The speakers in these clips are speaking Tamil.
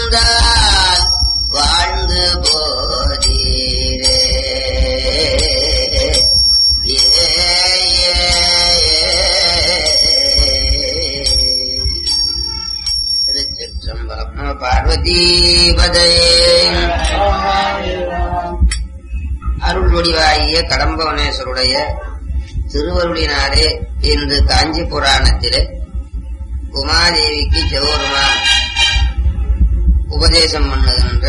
இருந்தால் வாழ்ந்து போதீரே ஏ, ஏ, ஏ. திருச்சிற்றம்பலம் நம பார்வதி அருள் வடிவாகிய கடம்பவனேஸ்வருடைய திருவருளினாரே இன்று காஞ்சி புராணத்திலே உமாதேவிக்கு ஜெகோருமான் உபதேசம் பண்ணுகின்ற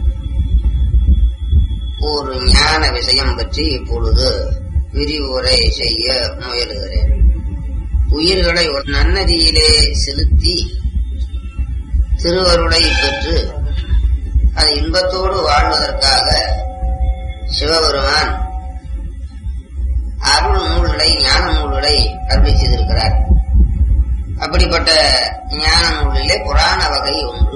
ஒரு ஞான விஷயம் பற்றி இப்பொழுது விரிவுரை செய்ய முயலுகிறேன் உயிர்களை ஒரு நன்னதியிலே செலுத்தி திருவருளை பெற்று அது இன்பத்தோடு வாழ்வதற்காக சிவபெருமான் அருள் நூல்களை ஞான நூல்களை அருளி செய்திருக்கிறார் அப்படிப்பட்ட ஞான நூலிலே புராண வகை ஒன்று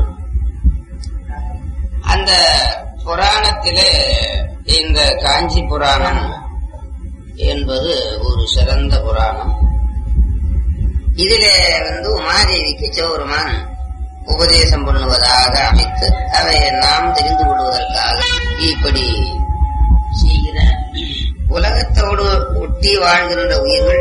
அந்த புராணத்திலே இந்த காஞ்சி புராணம் என்பது ஒரு சிறந்த புராணம் இதிலே வந்து உமாதேவிக்கு சிவபெருமான் உபதேசம் பண்ணுவதாக அமைத்து அதை நாம் தெரிந்து கொள்வதற்காக இப்படி செய்கிற உலகத்தோடு ஒட்டி வாழ்கின்ற உயிர்கள்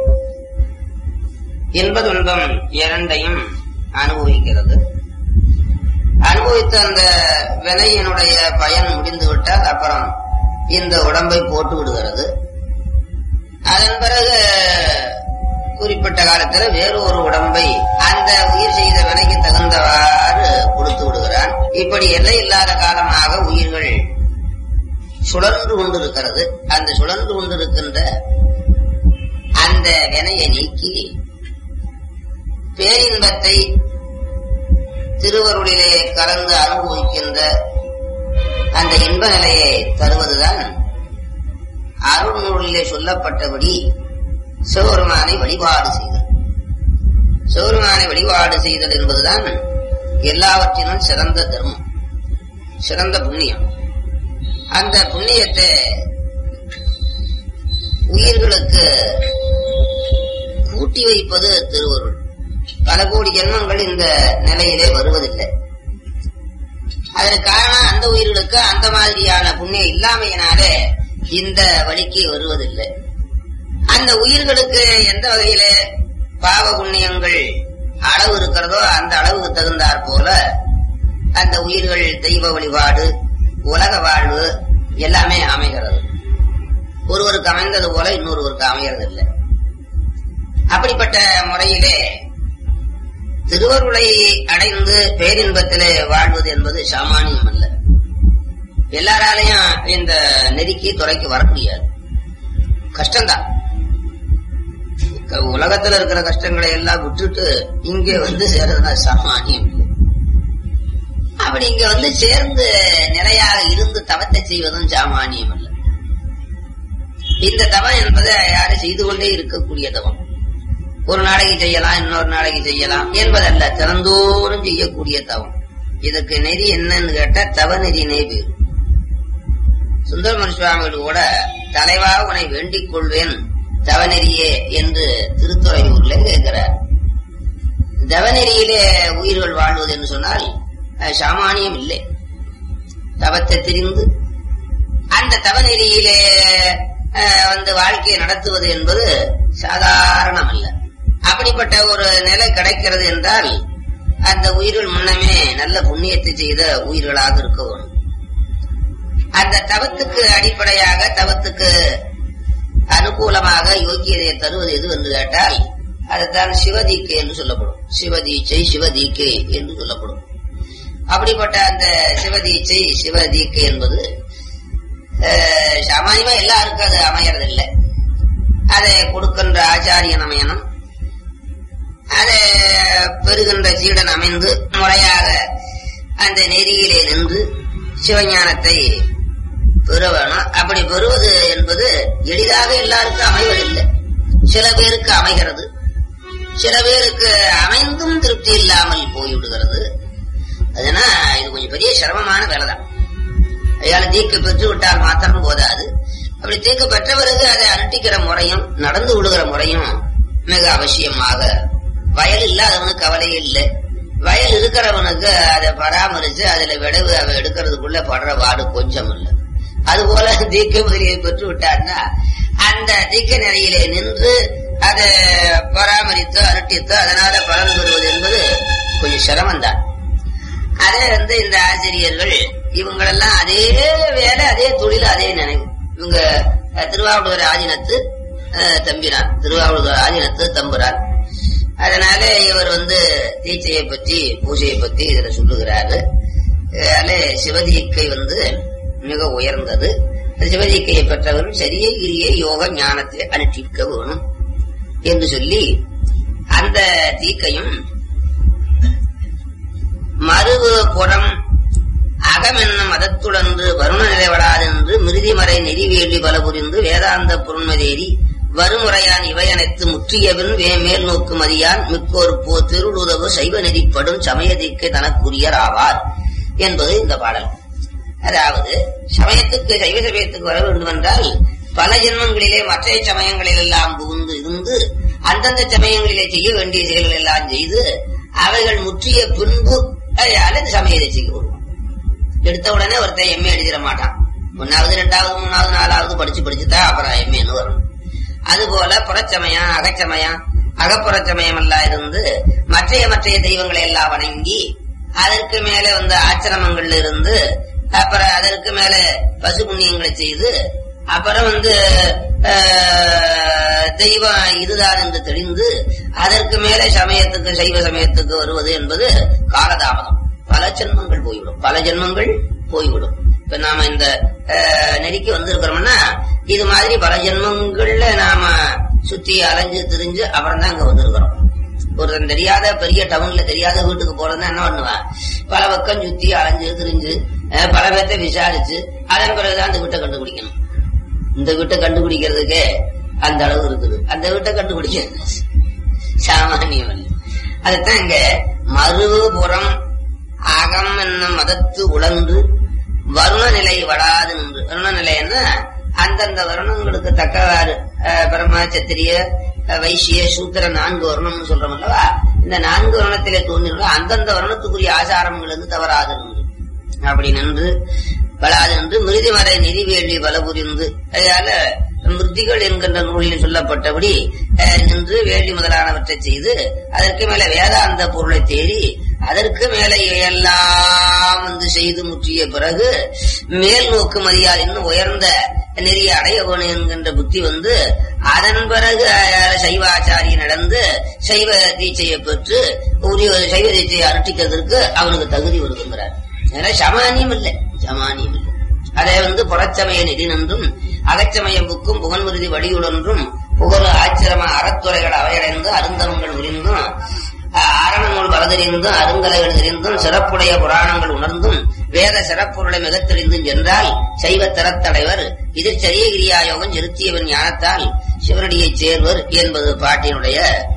இன்ப துன்பம் இரண்டையும் அனுபவிக்கிறது அனுபவித்த அந்த வினையினுடைய பயன் முடிந்து விட்டால் அப்புறம் இந்த உடம்பை போட்டு விடுகிறது அதன் பிறகு குறிப்பிட்ட காலத்துல வேறு ஒரு உடம்பை அந்த உயிர் செய்த வினைக்கு தகுந்தவாறு கொடுத்து விடுகிறான் இப்படி எல்லை இல்லாத காலமாக உயிர்கள் சுழன்று கொண்டிருக்கிறது அந்த சுழன்று கொண்டிருக்கின்ற அந்த வினையை நீக்கி பேரின்பத்தை திருவருளிலே கலந்து அனுபவிக்கின்ற அந்த இன்ப நிலையை தருவதுதான் அருள் நூலிலே சொல்லப்பட்டபடி சிவபெருமானை வழிபாடு செய்தல் சிவபெருமானை வழிபாடு செய்தல் என்பதுதான் எல்லாவற்றிலும் சிறந்த தர்மம் சிறந்த புண்ணியம் அந்த புண்ணியத்தை உயிர்களுக்கு கூட்டி வைப்பது திருவருள் பல கோடி ஜென்மங்கள் இந்த நிலையிலே வருவதில்லை அதற்கு காரணம் அந்த உயிர்களுக்கு அந்த மாதிரியான புண்ணியம் இல்லாமையினாலே இந்த வழிக்கு வருவதில்லை அந்த உயிர்களுக்கு எந்த வகையில பாவ புண்ணியங்கள் அளவு இருக்கிறதோ அந்த அளவுக்கு தகுந்தாற் போல அந்த உயிர்கள் தெய்வ வழிபாடு உலக வாழ்வு எல்லாமே அமைகிறது ஒருவருக்கு அமைந்தது போல இன்னொருவருக்கு அமைகிறது இல்லை அப்படிப்பட்ட முறையிலே திருவருளை அடைந்து பேரின்பத்திலே வாழ்வது என்பது சாமானியம் அல்ல எல்லாராலையும் இந்த நெருக்கி துறைக்கு வர முடியாது கஷ்டம்தான் உலகத்துல இருக்கிற கஷ்டங்களை எல்லாம் விட்டுட்டு இங்கே வந்து சேர்றதுனா சாமானியம் இல்லை அப்படி இங்க வந்து சேர்ந்து நிலையாக இருந்து தவத்தை செய்வதும் சாமானியம் அல்ல இந்த தவம் என்பது யாரும் செய்து கொண்டே இருக்கக்கூடிய தவம் ஒரு நாளைக்கு செய்யலாம் இன்னொரு நாளைக்கு செய்யலாம் என்பதல்ல திறந்தோறும் செய்யக்கூடிய தவம் இதுக்கு நெறி என்னன்னு கேட்டா தவ நெறி பேரு சுந்தரமன் சுவாமிகள் கூட தலைவா உன்னை வேண்டிக் கொள்வேன் தவநெறியே என்று திருத்துறையூர்ல கேட்கிறார் தவநெறியிலே உயிர்கள் வாழ்வது என்று சொன்னால் சாமானியம் இல்லை தவத்தை தெரிந்து அந்த தவநெறியிலே வந்து வாழ்க்கையை நடத்துவது என்பது சாதாரணம் அல்ல அப்படிப்பட்ட ஒரு நிலை கிடைக்கிறது என்றால் அந்த உயிர்கள் முன்னமே நல்ல புண்ணியத்தை செய்த உயிர்களாக இருக்க வேண்டும் அந்த தவத்துக்கு அடிப்படையாக தவத்துக்கு அனுகூலமாக யோக்கியதையை தருவது எது என்று கேட்டால் அதுதான் சிவதீக்கை என்று சொல்லப்படும் சிவதீச்சை சிவதீக்கை என்று சொல்லப்படும் அப்படிப்பட்ட அந்த சிவதீச்சை சிவதீக்கை என்பது சாமானியமா எல்லாருக்கும் அது அமையறது இல்லை அதை கொடுக்கின்ற ஆச்சாரியன் அமையணும் அதை பெறுகின்ற சீடன் அமைந்து முறையாக அந்த நெறியிலே நின்று சிவஞானத்தை பெற வேணும் அப்படி பெறுவது என்பது எளிதாக எல்லாருக்கும் அமைவதில்லை சில பேருக்கு அமைகிறது சில பேருக்கு அமைந்தும் திருப்தி இல்லாமல் போய்விடுகிறது அதனா இது கொஞ்சம் பெரிய சிரமமான வேலை தான் அயால தீக்கு பெற்று விட்டால் மாத்திரம் போதாது அப்படி தீக்கு பெற்ற பிறகு அதை அனுட்டிக்கிற முறையும் நடந்து விடுகிற முறையும் மிக அவசியமாக வயல் இல்லாதவனுக்கு கவலையே இல்லை வயல் இருக்கிறவனுக்கு அதை பராமரிச்சு அதுல விடவு அவன் எடுக்கிறதுக்குள்ள படுற வாடு கொஞ்சம் இல்லை அதுபோல தீக்க முதலியை பெற்று விட்டான்னா அந்த தீக்க நிலையிலே நின்று அதை பராமரித்தோ அரட்டித்தோ அதனால பலன் பெறுவது என்பது கொஞ்சம் சிரமம்தான் அதே வந்து இந்த ஆசிரியர்கள் இவங்களெல்லாம் அதே வேலை அதே தொழில் அதே நினைவு இவங்க அஹ், திருவாவூர் ஆதீனத்து அஹ், தம்பிரான் திருவாவூர் ஆதீனத்து தம்புரான் அதனால இவர் வந்து தீட்சையை பற்றி பூஜையை பற்றி இதுல சொல்லுகிறாரு அதனால சிவதீக்கை வந்து மிக உயர்ந்தது சிவதீக்கையை பெற்றவரும் சரியை கிரியை யோக ஞானத்தை அனுஷ்டிக்க வேணும் என்று சொல்லி அந்த தீக்கையும் மறுவு புறம் அகமென்னும் மதத்துடன்று வருண நிலைவடாதென்று மிருதிமறை நெறிவேலி பல புரிந்து வேதாந்த பொருண்மதேறி வருமுறையான் இவையனைத்து முற்றியபின் வே மேல் நோக்கு மதியான் மிக்கோர் போ திருளுதவு சைவ நெறிப்படும் சமயதிக்கு தனக்குரியர் ஆவார் என்பது இந்த பாடல் அதாவது சமயத்துக்கு சைவ சமயத்துக்கு வர வேண்டும் என்றால் பல ஜென்மங்களிலே மற்ற சமயங்களில் எல்லாம் புகுந்து இருந்து அந்தந்த சமயங்களிலே செய்ய வேண்டிய செயல்கள் எல்லாம் செய்து அவைகள் முற்றிய பின்பு அதையால இந்த சமயத்தை செய்ய வருவான் எடுத்த உடனே ஒருத்தன் எம்ஏ எழுதிட மாட்டான் ஒன்னாவது ரெண்டாவது மூணாவது நாலாவது படிச்சு படிச்சுதான் அப்புறம் எம்ஏன்னு வரணும் அதுபோல புறச்சமயம் அகச்சமயம் அகப்புறச்சமயம் எல்லாம் இருந்து மற்றைய மற்றைய தெய்வங்களை எல்லாம் வணங்கி அதற்கு மேல வந்து ஆச்சிரமங்கள்ல இருந்து அப்புறம் அதற்கு மேல பசு புண்ணியங்களை செய்து அப்புறம் வந்து ஆஹ், தெய்வம் இதுதான் என்று தெரிந்து அதற்கு மேல சமயத்துக்கு சைவ சமயத்துக்கு வருவது என்பது காலதாமதம் பல ஜென்மங்கள் போய்விடும் பல ஜென்மங்கள் போய்விடும் இப்ப நாம இந்த ஆஹ், நெறிக்கு வந்திருக்கிறோம்னா இது மாதிரி பல ஜென்மங்கள்ல நாம சுத்தி அலைஞ்சு திரிஞ்சு அப்புறம் தான் அங்க வந்திருக்கிறோம் ஒருத்தன் தெரியாத பெரிய டவுன்ல தெரியாத வீட்டுக்கு போறதுன்னா என்ன பண்ணுவான் பல பக்கம் சுத்தி அலைஞ்சு திரிஞ்சு அஹ், பல பேர்த்த விசாரிச்சு அதன் பிறகுதான் அந்த வீட்டை கண்டுபிடிக்கணும் இந்த வீட்டை கண்டுபிடிக்கிறதுக்கே அந்த அளவு இருக்குது அந்த வீட்டை கண்டுபிடிக்கிறது சாமானியம் அல்ல அதுதான் இங்க மறுபுறம் அகம் என்னும் மதத்து உழந்து வருண நிலை வடாது நின்று வருண நிலைன்னா அந்தந்த வருணங்களுக்கு தக்கவாறு அஹ், பிரம்ம சத்திரிய அஹ், வைசிய சூத்திர நான்கு வருணம்னு சொல்றோம் அல்லவா இந்த நான்கு வருணத்திலே தோன்றினோ அந்தந்த வருணத்துக்குரிய ஆசாரங்கள் வந்து தவறாது நின்று அப்படி நின்று வளாது நின்று மிருதிமறை நெறிவேலி பல புரிந்து அதனால மிருதிகள் என்கின்ற நூலில் சொல்லப்பட்டபடி அஹ், நின்று வேலி முதலானவற்றை செய்து அதற்கு மேல வேதாந்த பொருளை தேடி அதற்கு மேல இவையெல்லாம் வந்து செய்து முற்றிய பிறகு மேல் நோக்கு மதியால் இன்னும் உயர்ந்த நெறிய அடைய வேணும் என்கின்ற புத்தி வந்து அதன் பிறகு அஹ், சைவாச்சாரிய நடந்து சைவ தீட்சையை பெற்று உரிய சைவ தீட்சையை அனுஷ்டிக்கிறதுக்கு அவனுக்கு தகுதி வருதுங்கிறார் அதனால சமானியம் இல்லை சமானியம் இல்லை அதை வந்து புறச்சமய நிதி நின்றும் அகச்சமயம் புக்கும் புகன்மிருதி வழியுடன்றும் புகழ் ஆச்சிரம அறத்துறைகள் அவையடைந்து அருந்தவங்கள் உரிந்தும் அஹ், ஆரணங்கள் பலதறிந்தும் அருங்கலைகள் தெரிந்தும் சிறப்புடைய புராணங்கள் உணர்ந்தும் வேத சிறப்புகளை மிகத் தெரிந்தும் சென்றால் சைவ தரத்தடைவர் இது சரியகிரியா யோகம் செலுத்தியவன் ஞானத்தால் சிவனடியைச் சேர்வர் என்பது பாட்டினுடைய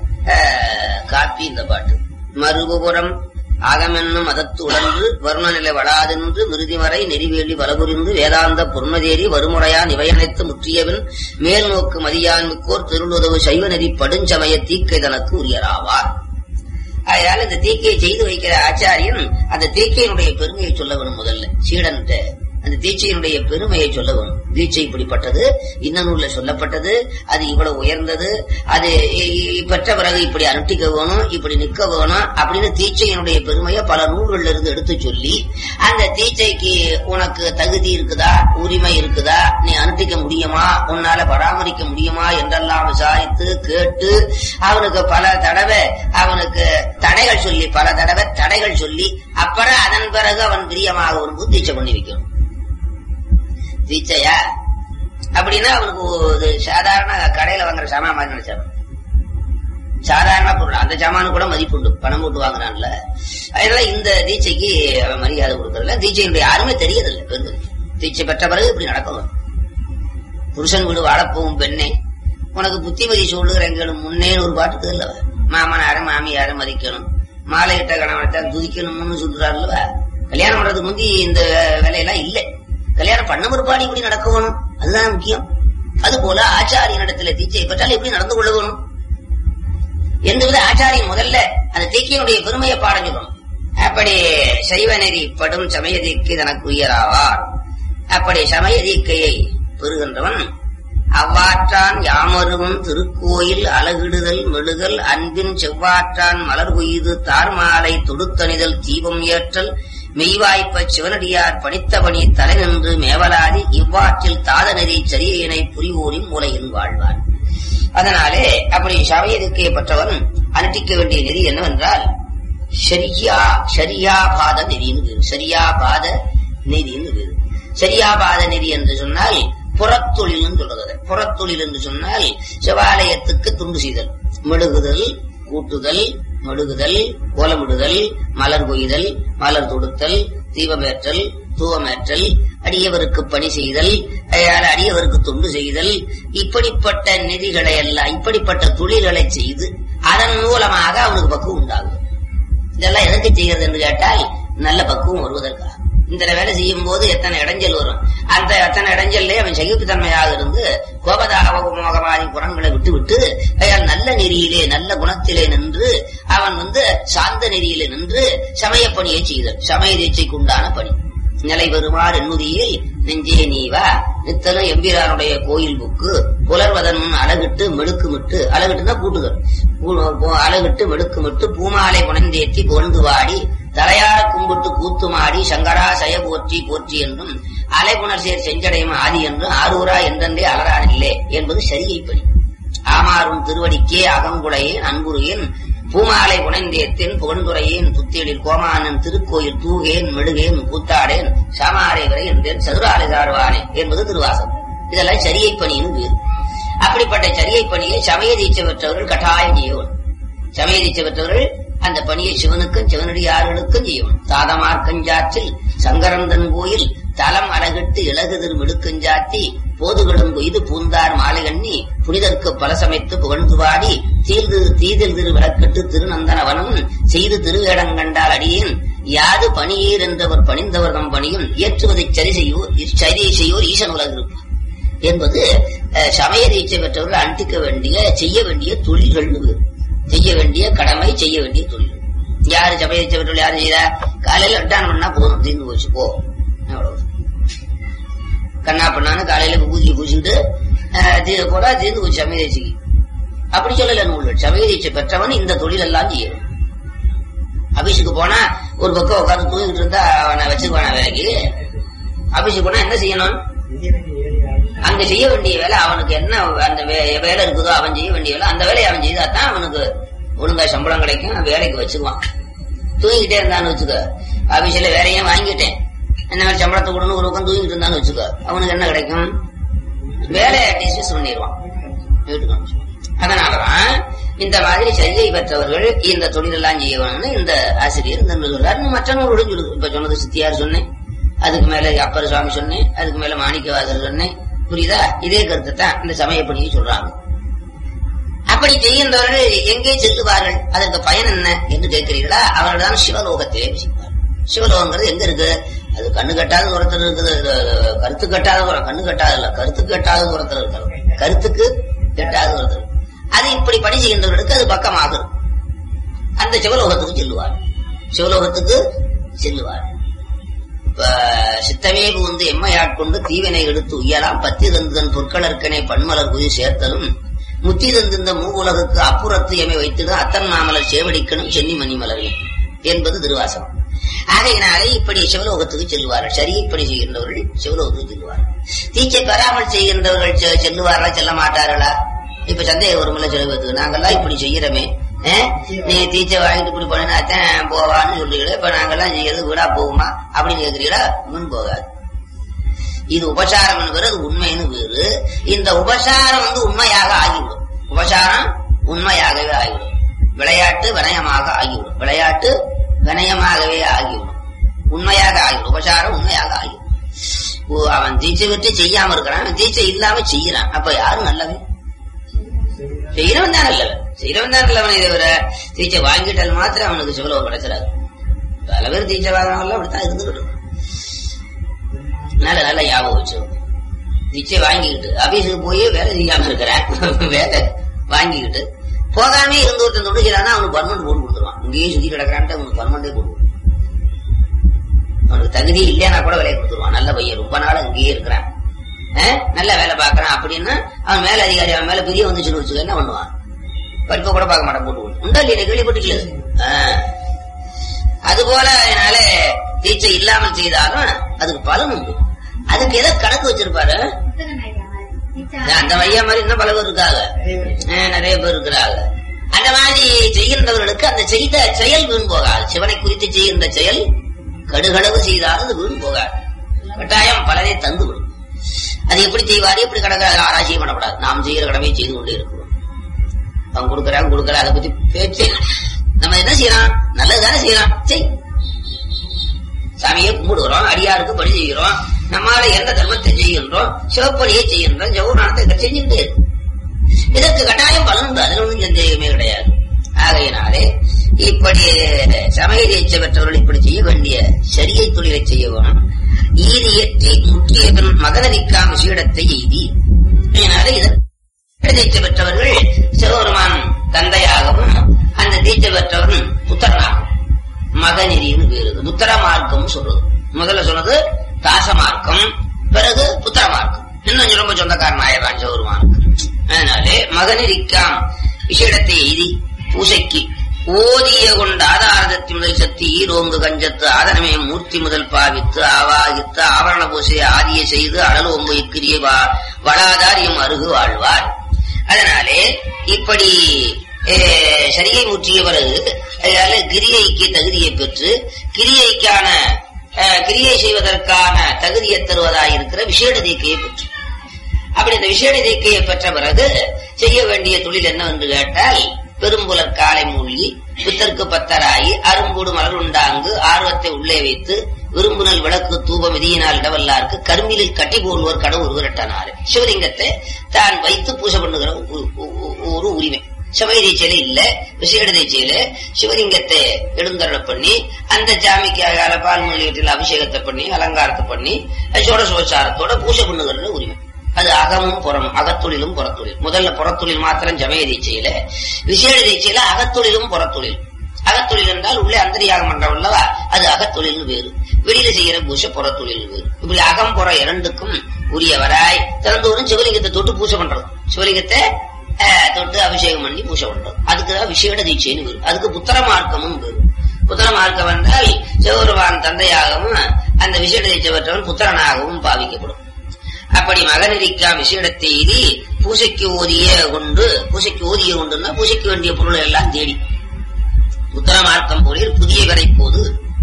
அஹ், காப்பி இந்த பாட்டு மறுபுறம் ஆகமென்னும் மதத்து உடன்று வருணநிலை வளாதென்று மிருதிமறை நெறிவேலி பலபுரிந்து வேதாந்த பொன்மதேறி வருமுறையா நிவையனைத்து முற்றியவன் மேல் நோக்கு மதியான் மிக்கோர் திருளுதவு சைவ நெறி படுஞ்சமய தீக்கை தனக்கு உரியராவார் அதனால இந்த தீக்கையை செய்து வைக்கிற ஆச்சாரியன் அந்த தீக்கையினுடைய பெருமையை சொல்ல வேணும் முதல்ல சீடன்ட்ட அந்த தீட்சையினுடைய பெருமையை சொல்ல வேணும் தீட்சை இப்படிப்பட்டது இன்ன நூல்ல சொல்லப்பட்டது அது இவ்வளவு உயர்ந்தது அது இ- இ- பெற்ற பிறகு இப்படி அனுஷ்டிக்க வேணும் இப்படி நிக்க வேணும் அப்படின்னு தீட்சையினுடைய பெருமையை பல நூல்கள்ல இருந்து எடுத்து சொல்லி அந்த தீட்சைக்கு உனக்கு தகுதி இருக்குதா உரிமை இருக்குதா நீ அனுஷ்டிக்க முடியுமா உன்னால பராமரிக்க முடியுமா என்றெல்லாம் விசாரித்து கேட்டு அவனுக்கு பல தடவை அவனுக்கு தடைகள் சொல்லி பல தடவை தடைகள் சொல்லி அப்புறம் அதன் பிறகு அவன் பிரியமாக ஒரு தீட்சை பண்ணி வைக்கணும் தீட்சையா அப்படின்னா அவனுக்கு ஒரு சாதாரண கடையில வாங்குற சாமான் மாதிரி நினைச்சான் சாதாரண பொருள் அந்த சாமானு கூட மதிப்புண்டு பணம் போட்டு வாங்குறான்ல அதனால இந்த தீட்சைக்கு அவன் மரியாதை கொடுக்கறதில்ல தீட்சையினுடைய யாருமே தெரியதில்லை பெண்கள் தீட்சை பெற்ற பிறகு இப்படி நடக்கும் புருஷன் வீடு வாழப்போகும் பெண்ணே உனக்கு புத்திமதி சொல்லுகிறேன் முன்னேன்னு ஒரு பாட்டுக்கு இல்லவ மாமனார மாமியார மதிக்கணும் மாலையிட்ட கணவனத்தான் துதிக்கணும்னு சொல்றாருல்லவ கல்யாணம் பண்றதுக்கு முந்தி இந்த வேலையெல்லாம் இல்லை கல்யாணம் பண்ண பிற்பாடு இப்படி நடக்கணும் அதுதான் முக்கியம் அது போல ஆச்சாரியனிடத்துல தீட்சை பெற்றால் எப்படி நடந்து கொள்ள வேணும் எந்தவித ஆச்சாரியன் முதல்ல அந்த தீக்கையினுடைய பெருமையை பாடம் சொல்லணும் அப்படி சைவ நெறி படும் சமயதீக்கு தனக்கு உயராவார் அப்படி சமயதீக்கையை பெறுகின்றவன் அவ்வாற்றான் யாமருவும் திருக்கோயில் அலகிடுதல் மெழுகல் அன்பின் செவ்வாற்றான் மலர் கொய்து தார்மாலை தொடுத்தணிதல் தீபம் ஏற்றல் மெய்வாய்ப்ப சிவனடியார் படித்த பணி தலை நின்று மேவலாதி இவ்வாற்றில் தாத நெறி சரியனை புரிவோரின் மூலையில் வாழ்வான் அதனாலே அப்படி சமயதுக்கே பெற்றவன் அனுட்டிக்க வேண்டிய நெறி என்னவென்றால் சரியா சரியா பாத நெறின்னு பேரு சரியா பாத நெறின்னு பேரு சரியா பாத நெறி என்று சொன்னால் புறத்தொழில் சொல்லுகிறது புறத்தொழில் என்று சொன்னால் சிவாலயத்துக்கு துண்டு செய்தல் மெழுகுதல் கூட்டுதல் மெழுகுதல் கோலமிடுதல் மலர் கொய்தல் மலர் தொடுத்தல் தீபமேற்றல் தூவமேற்றல் அடியவருக்கு பணி செய்தல் அஹ் அடியவருக்கு தொண்டு செய்தல் இப்படிப்பட்ட நிதிகளை எல்லாம் இப்படிப்பட்ட தொழில்களை செய்து அதன் மூலமாக அவனுக்கு பக்குவம் உண்டாகும் இதெல்லாம் எதற்கு செய்கிறது என்று கேட்டால் நல்ல பக்குவம் வருவதற்காக இந்த வேலை செய்யும் போது எத்தனை இடைஞ்சல் வரும் அந்த எத்தனை இடைஞ்சல்லே அவன் சகிப்புத்தன்மையாக இருந்து கோபதாபமோகமாதி குணங்களை விட்டு விட்டு அயால் நல்ல நெறியிலே நல்ல குணத்திலே நின்று அவன் வந்து சாந்த நெறியிலே நின்று சமய பணியை செய்தல் சமய தீட்சைக்கு உண்டான பணி நிலை பெறுமாறு எண்ணுதியில் நெஞ்சே நீவா நித்தலும் எம்பிரானுடைய கோயில் புக்கு புலர்வதன் முன் அழகிட்டு மெழுக்குமிட்டு அழகிட்டுனா கூட்டுதல் பூ- பூ- அழகிட்டு மெழுக்குமிட்டு பூமாலை புனந்தேத்தி புகழ்ந்து வாடி தலையார கும்பிட்டு கூத்துமாடி சங்கரா சய போற்றி போற்றி என்றும் அலைபுணர் சேர் செஞ்சடையும் ஆதி என்றும் ஆரூரா என்றென்றே அலரானில்லே என்பது சரிகைப்படி ஆமாறும் திருவடிக்கே அகங்குளையேன் அன்புருகேன் பூமாலை புனைந்தேத்தேன் புகழ்ந்துரையேன் புத்தேளில் கோமானன் திருக்கோயில் தூகேன் மெழுகேன் கூத்தாடேன் சாமாரை வரை என்றேன் சதுராலை சார்வானே என்பது திருவாசகம் இதெல்லாம் சரியை பணின்னு பேரு அப்படிப்பட்ட சரியை பணியை சமய தீட்சை பெற்றவர்கள் கட்டாயம் செய்யணும் சமய தீட்சை பெற்றவர்கள் அந்த பணியை சிவனுக்கும் சிவனடியார்களுக்கும் செய்யணும் தாதமார்க்கஞ்சாற்றில் சங்கரந்தன் கோயில் தலம் அழகிட்டு இலகுதிர் மிடுக்கஞ்சாத்தி போதுகளும் கொய்து பூந்தார் மாலைகண்ணி புனிதற்கு பலசமைத்து புகழ்ந்து பாடி தீர்ந்து தீதில் திரு விளக்கிட்டு திருநந்தனவனம் செய்து திருவேடங்கண்டால் அடியேன் யாது பணியீர் என்றவர் பணிந்தவர் நம் பணியும் ஏற்றுவதைச் சரி செய்யோர் சரி செய்யோர் ஈசன் உலகிருப்பார் என்பது அஹ், சமய தீட்சை பெற்றவர்கள் அனுட்டிக்க வேண்டிய செய்ய வேண்டிய தொழில்கள் செய்ய வேண்டிய கடமை செய்ய வேண்டிய தொழில் யாரு சமய தீட்சை பெற்றவர்கள் யாரு செய்தா காலையில அட்டான் பண்ணா போதும் தீர்ந்து போச்சு போ அவ்வளவு கண்ணா பண்ணான்னு காலையில பூஜை பூசிட்டு அஹ், தீ- போடா தீர்ந்து போச்சு சமய தீட்சைக்கு அப்படி சொல்லல நூல்கள் சமய தீட்சை பெற்றவன் இந்த தொழில் எல்லாம் செய்யணும் ஆபீஸுக்கு போனா ஒரு பக்கம் உட்கார்ந்து தூங்கிட்டு இருந்தா அவனை வச்சுக்குவான வேலைக்கு ஆபீஸுக்கு போனா என்ன செய்யணும் அங்க செய்ய வேண்டிய வேலை அவனுக்கு என்ன அந்த வே- வேலை இருக்குதோ அவன் செய்ய வேண்டிய வேலை அந்த வேலையை அவன் செய்தாதான் அவனுக்கு ஒழுங்கா சம்பளம் கிடைக்கும் வேலைக்கு வச்சுக்குவான் தூங்கிட்டே இருந்தான்னு வச்சுக்க ஆபீஸ்ல வேலையும் வாங்கிட்டேன் இந்த மாதிரி சம்பளத்தை கொடுன்னு ஒரு பக்கம் தூங்கிட்டு இருந்தான்னு வச்சுக்க அவனுக்கு என்ன கிடைக்கும் வேலையை டிஸ்மிஸ் பண்ணிடுவான் வீட்டுக்கு அனுப்பிச்சு. அதனாலதான் இந்த மாதிரி சரியை பெற்றவர்கள் இந்த தொழிலெல்லாம் செய்யணும்னு இந்த ஆசிரியர் இந்த நூல் சொல்றாரு இன்னும் மற்ற நூல்களும் சொல்லுது இப்ப சொன்னது சித்தியார் சொன்னேன் அதுக்கு மேல அப்பர் சுவாமி சொன்னேன் அதுக்கு மேல மாணிக்கவாசர் சொன்னேன் புரியுதா இதே கருத்தை தான் இந்த சமயப்படியை சொல்றாங்க அப்படி செய்கின்றவர்கள் எங்கே செல்லுவார்கள் அதற்கு பயன் என்ன என்று கேட்கிறீர்களா அவர்கள் தான் சிவலோகத்திலே வசிப்பார்கள் சிவலோகங்கிறது எங்க இருக்கு அது கண்ணு கட்டாத தூரத்தில் இருக்குது இது கருத்து கட்டாத தூரம் கண்ணு கட்டாத இல்ல கருத்து கட்டாத தூரத்தில் இருக்கிறது கருத்துக்கு கெட்டாத தூரத்தில் அது இப்படி பணி செய்கின்றவர்களுக்கு அது பக்கமாகும் அந்த சிவலோகத்துக்கு செல்லுவார் சிவலோகத்துக்கு செல்லுவார் இப்ப சித்தமே புகுந்து எம்மையாட்கொண்டு தீவினை எடுத்து உய்யலாம் பத்தி தந்தன் பொற்களற்கனை பன்மலர் குதி சேர்த்தலும் முத்தி தந்திருந்த மூவுலகுக்கு அப்புறத்து எமை வைத்திடும் அத்தன் மாமலர் சேவடிக்கணும் சென்னி மணிமலர் என்பது திருவாசகம் ஆகையினாலே இப்படி சிவலோகத்துக்கு செல்வார்கள் சரி இப்படி செய்கின்றவர்கள் சிவலோகத்துக்கு செல்வார்கள் தீச்சை பெறாமல் செய்கின்றவர்கள் செ- செல்லுவார்களா செல்ல மாட்டார்களா இப்ப சந்தேகம் வரும்ல சில பேருக்கு நாங்கெல்லாம் இப்படி செய்யறோமே அஹ், நீ தீச்சை வாங்கிட்டு இப்படி பண்ணினாத்தான் போவான்னு சொல்றீங்களே இப்ப நாங்கெல்லாம் செய்யறது வீடா போகுமா அப்படின்னு கேக்குறீங்களா முன் போகாது இது உபசாரம் வேறு அது உண்மைன்னு வேறு இந்த உபசாரம் வந்து உண்மையாக ஆகிவிடும் உபசாரம் உண்மையாகவே ஆகிவிடும் விளையாட்டு வினயமாக ஆகிவிடும் விளையாட்டு வினயமாகவே ஆகிவிடும் உண்மையாக ஆகிவிடும் உபசாரம் உண்மையாக ஆகிவிடும் ஓ, அவன் தீட்சை விட்டு செய்யாம இருக்கிறான் அவன் தீட்சை இல்லாம செய்யறான் அப்ப யாரு நல்லவன் செய்யறவன் தான் நல்லவன் செய்யறவன் தான் நல்லவன் இதை விட தீட்சை வாங்கிட்டால் மாத்திரம் அவனுக்கு சிவலோகம் கிடைச்சிடாது பல பேர் தீட்சை வாங்கினவங்க அப்படித்தான் இருந்துகிட்டு நல்ல நல்ல ஞாபகம் வச்சு தீட்சை வாங்கிக்கிட்டு ஆபீஸுக்கு போய் வேலை செய்யாம இருக்கிறேன் வேலை வாங்கிக்கிட்டு போகாமே இருந்து ஒருத்தன் தொண்டுக்கிறானா அவனுக்கு பர்மனண்ட் போட்டு கொடுத்துருவான் இங்கேயே சுத்தி கிடக்கிறான்ட்டு அவனுக்கு பர்மனண்டே போட்டு கொடுத்துருவான். தகுதி இல்லையா கூட வேலையை கொடுத்துருவான் நல்ல பையன் ரொம்ப நாள் அங்கேயே இருக்கிறான் அஹ், நல்ல வேலை பார்க்கறான் அப்படின்னா அவன் மேல அதிகாரி அவன் மேல பெரிய வந்துச்சுன்னு வச்சுக்க என்ன பண்ணுவான் படிப்பை கூட பார்க்க மாட்டான் போட்டு விடு. உண்டா இல்லையா கேள்விப்பட்டுக்கல அது போல அதனால தீட்சை இல்லாமல் செய்தாலும் அதுக்கு பலன் உண்டு அதுக்கு ஏதோ கணக்கு வச்சிருப்பாரு அந்த மையா மாதிரி இன்னும் பல பேர் இருக்காங்க அஹ், நிறைய பேர் இருக்கிறாங்க அந்த மாதிரி செய்கின்றவர்களுக்கு அந்த செய்த செயல் வீண் போகாது சிவனை குறித்து செய்கின்ற செயல் கடுகளவு செய்தாலும் அது வீண் போகாது கட்டாயம் பலனை தந்து விடும் அது எப்படி செய்வாரு எப்படி கடக்க ஆராய்ச்சி பண்ணக்கூடாது நாம் செய்கிற கடமையை செய்து கொண்டே இருக்கிறோம் அவன் கொடுக்கறான் கொடுக்கற அதை பத்தி பேச்சு நம்ம என்ன செய்யறோம் நல்லதுதானே செய்யறோம் செய் சாமியை கும்பிடுகிறோம் அடியாருக்கு பணி செய்கிறோம் நம்மால எந்த தர்மத்தை செய்கின்றோம் சிவப்பணியை செய்கின்றோம் ஜவுனானத்தை இதை செஞ்சுக்கிட்டே இருக்கு. இதற்கு கட்டாயம் பலன் உண்டு அதில் ஒன்றும் சந்தேகமே கிடையாது ஆகையினாலே இப்படி சமயத்தை பெற்றவர்கள் இப்படி செய்ய வேண்டிய சரியை தொழிலை செய்ய வேணும் ஈதி ஏற்றி முக்கிய பின் மகனரிக்காம விஷீடத்தை எய்தி அதனால இதற்கு தீட்சை பெற்றவர்கள் சிவபெருமான் தந்தையாகவும் அந்த தீட்சை பெற்றவன் புத்திரனாகும் மகநெறின்னு பேரு இது. புத்திர மார்க்கம் சொல்றது முதல்ல சொன்னது தாச மார்க்கம் பிறகு புத்திர மார்க்கம் இன்னும் ரொம்ப சொந்தக்காரன் ஆயிரம் சிவபெருமானுக்கு அதனாலே மகநெறிக்காம் விஷயத்தை எய்தி பூசைக்கு ஓதிய கொண்ட ஆதாரதத்தி முதல் சக்தி ஈரோங்கு கஞ்சத்து ஆதனமே மூர்த்தி முதல் பாவித்து ஆவாகித்து ஆவரண பூசை ஆதிய செய்து அடல் ஒம்பு இக்கிரிய வளாதாரியம் அருகு வாழ்வார் அதனாலே இப்படி அஹ், சரியை முற்றிய பிறகு அதனால கிரியைக்கு தகுதியை பெற்று கிரியைக்கான அஹ், கிரியை செய்வதற்கான தகுதியை தருவதாயிருக்கிற விசேட தீக்கையை பெற்று அப்படி இந்த விசேட தீக்கையை பெற்ற பிறகு செய்ய வேண்டிய தொழில் என்னவென்று கேட்டால் பெரும்புலர் காலை மூழ்கி பித்தற்கு பத்தராயி அரும்பூடு மலர் உண்டாங்கு ஆர்வத்தை உள்ளே வைத்து விரும்புனல் விளக்கு தூபம் விதியினால் இடவல்லாருக்கு கரும்பிலில் கட்டி போடுவர் கடவுள் விரட்டனாரு சிவலிங்கத்தை தான் வைத்து பூஜை பண்ணுகிற ஒரு- ஒரு- ஒரு உரிமை சமய தீட்சையில இல்ல விசேட தீட்சையில சிவலிங்கத்தை எழுந்தருள பண்ணி அந்த ஜாமிக்காக பால் முதலீட்டில் அபிஷேகத்தை பண்ணி அலங்காரத்தை பண்ணி சோடசோச்சாரத்தோட பூஜை பண்ணுகிற உரிமை அது அகமும் புறமும் அகத்தொழிலும் புறத்தொழில் முதல்ல புறத்தொழில் மாத்திரம் ஜமய தீட்சையில விசேட தீட்சையில அகத்தொழிலும் புறத்தொழில் அகத்தொழில் என்றால் உள்ளே அந்தரியாக மன்றம் அல்லவா அது அகத்தொழில்னு வேறு வெளியில செய்யற பூசை புறத்தொழில் வேறு இப்படி அகம் புற இரண்டுக்கும் உரியவராய் திறந்தோறும் சிவலிங்கத்தை தொட்டு பூஜை பண்றது சிவலிங்கத்தை அஹ், தொட்டு அபிஷேகம் பண்ணி பூஜை பண்றது அதுக்குதான் விசேட தீட்சைன்னு வேறு அதுக்கு புத்திர மார்க்கமும் வேறு புத்திர மார்க்கம் என்றால் சிவபெருமான் தந்தையாகவும் அந்த விசேட தீட்சை பெற்றவன் புத்திரனாகவும் பாவிக்கப்படும் அப்படி மகனரிக்கா விசேடத்தை எய்தி பூசைக்கு ஓதிய கொண்டு பூசைக்கு ஓதிய கொண்டுன்னா பூசைக்கு வேண்டிய பொருள் எல்லாம் தேடி உத்தர மார்க்கம் போலில் புதிய வரை போது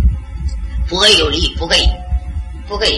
புகை ஒளி புகை புகை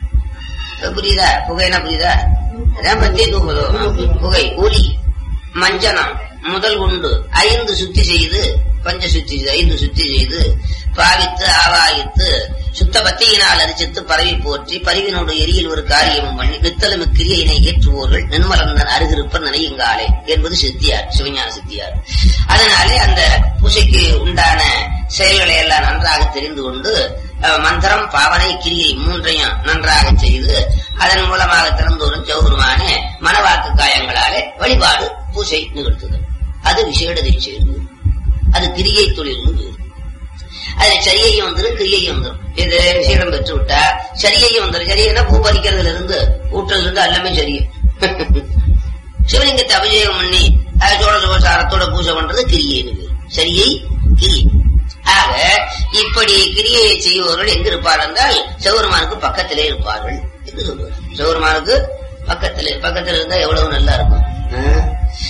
இப்ப புரியுதா புகைனா புரியுதா அதான் பத்தி தூங்குதோ புகை ஒளி மஞ்சனம் முதல் உண்டு ஐந்து சுத்தி செய்து பஞ்ச சுத்தி செய்து, ஐந்து சுத்தி செய்து பாவித்து ஆவாகித்து சுத்த பத்தியினால் அரிசித்து பரவி போற்றி பரிவினோடு எரியில் ஒரு காரியமும் பண்ணி வித்தலும் இக்கிரியையினை ஏற்றுவோர்கள் நின்மலர்ந்தன் அருகிருப்பர் நினையுங்காலே என்பது சித்தியார் சிவஞான சித்தியார் அதனாலே அந்த பூசைக்கு உண்டான செயல்களை எல்லாம் நன்றாக தெரிந்து கொண்டு அஹ், மந்திரம் பாவனை கிரியை மூன்றையும் நன்றாக செய்து அதன் மூலமாக திறந்தோறும் சௌருமான மனவாக்கு காயங்களாலே வழிபாடு பூசை நிகழ்த்துதல் அது விசேட தீட்சை அது கிரியை தொழில் வேறு அதுல சரியையும் வந்துடும் கிரியையும் வந்துடும் இது விசேடம் பெற்று விட்டா சரியையும் வந்துடும் சரியைனா பூ பறிக்கிறதுல இருந்து ஊற்றதுல இருந்து எல்லாமே சரியும் சிவலிங்கத்தை அபிஷேகம் பண்ணி அது சோழ சுபசாரத்தோட பூஜை பண்றது கிரியைன்னு பேரு. சரியை கிரியை ஆக இப்படி கிரியையை செய்பவர்கள் எங்க இருப்பார்கள் என்றால் சிவபெருமானுக்கு பக்கத்திலே இருப்பார்கள் என்று சொல்வார் சிவபெருமானுக்கு பக்கத்திலே பக்கத்தில் இருந்தா எவ்வளவு நல்லா இருக்கும் ஆ?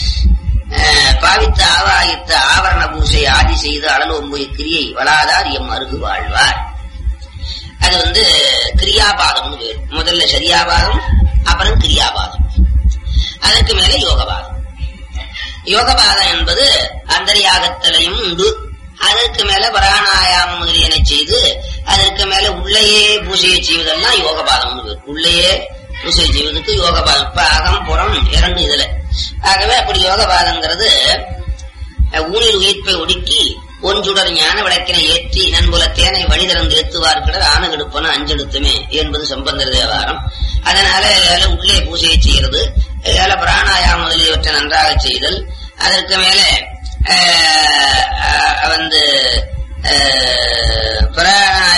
ஆஹ் பாவித்து ஆவாயித்து ஆவரண பூசை ஆதி செய்து அழலோம்பு கிரியை வளாதார் எம் அருகு வாழ்வார் அது வந்து கிரியாபாதம்னு பேர் முதல்ல சரியாபாதம் அப்புறம் கிரியாபாதம் அதற்கு மேல யோகபாதம் யோகபாதம் என்பது அந்தரியாகத்திலையும் உண்டு அதற்கு மேல பிராணாயாமம் முதலியன செய்து அதற்கு மேல உள்ளேயே பூஜையை செய்வதெல்லாம் யோகபாதம்னு பேர் உள்ளேயே பூஜை செய்வதற்கு யோகபாதம் இப்ப அகம் புறம் இரண்டு இதுல ஆகவே அப்படி யோகபாதங்கிறது அஹ், ஊனில் உயிர்ப்பை ஒடுக்கி ஒன்றுடர் ஞான விளக்கினை ஏற்றி நண்புல தேனை வழிதிறந்து ஏத்துவார்கிட ஆணுகெடுப்பன அஞ்செடுத்துமே என்பது சம்பந்தர் தேவாரம் அதனால அதுல உள்ளே பூஜையை செய்யறது ஏல பிராணாயாமம் முதலியவற்றை நன்றாக செய்தல் அதற்கு மேல அஹ், அஹ், வந்து அஹ், பிராணாயாம ஆக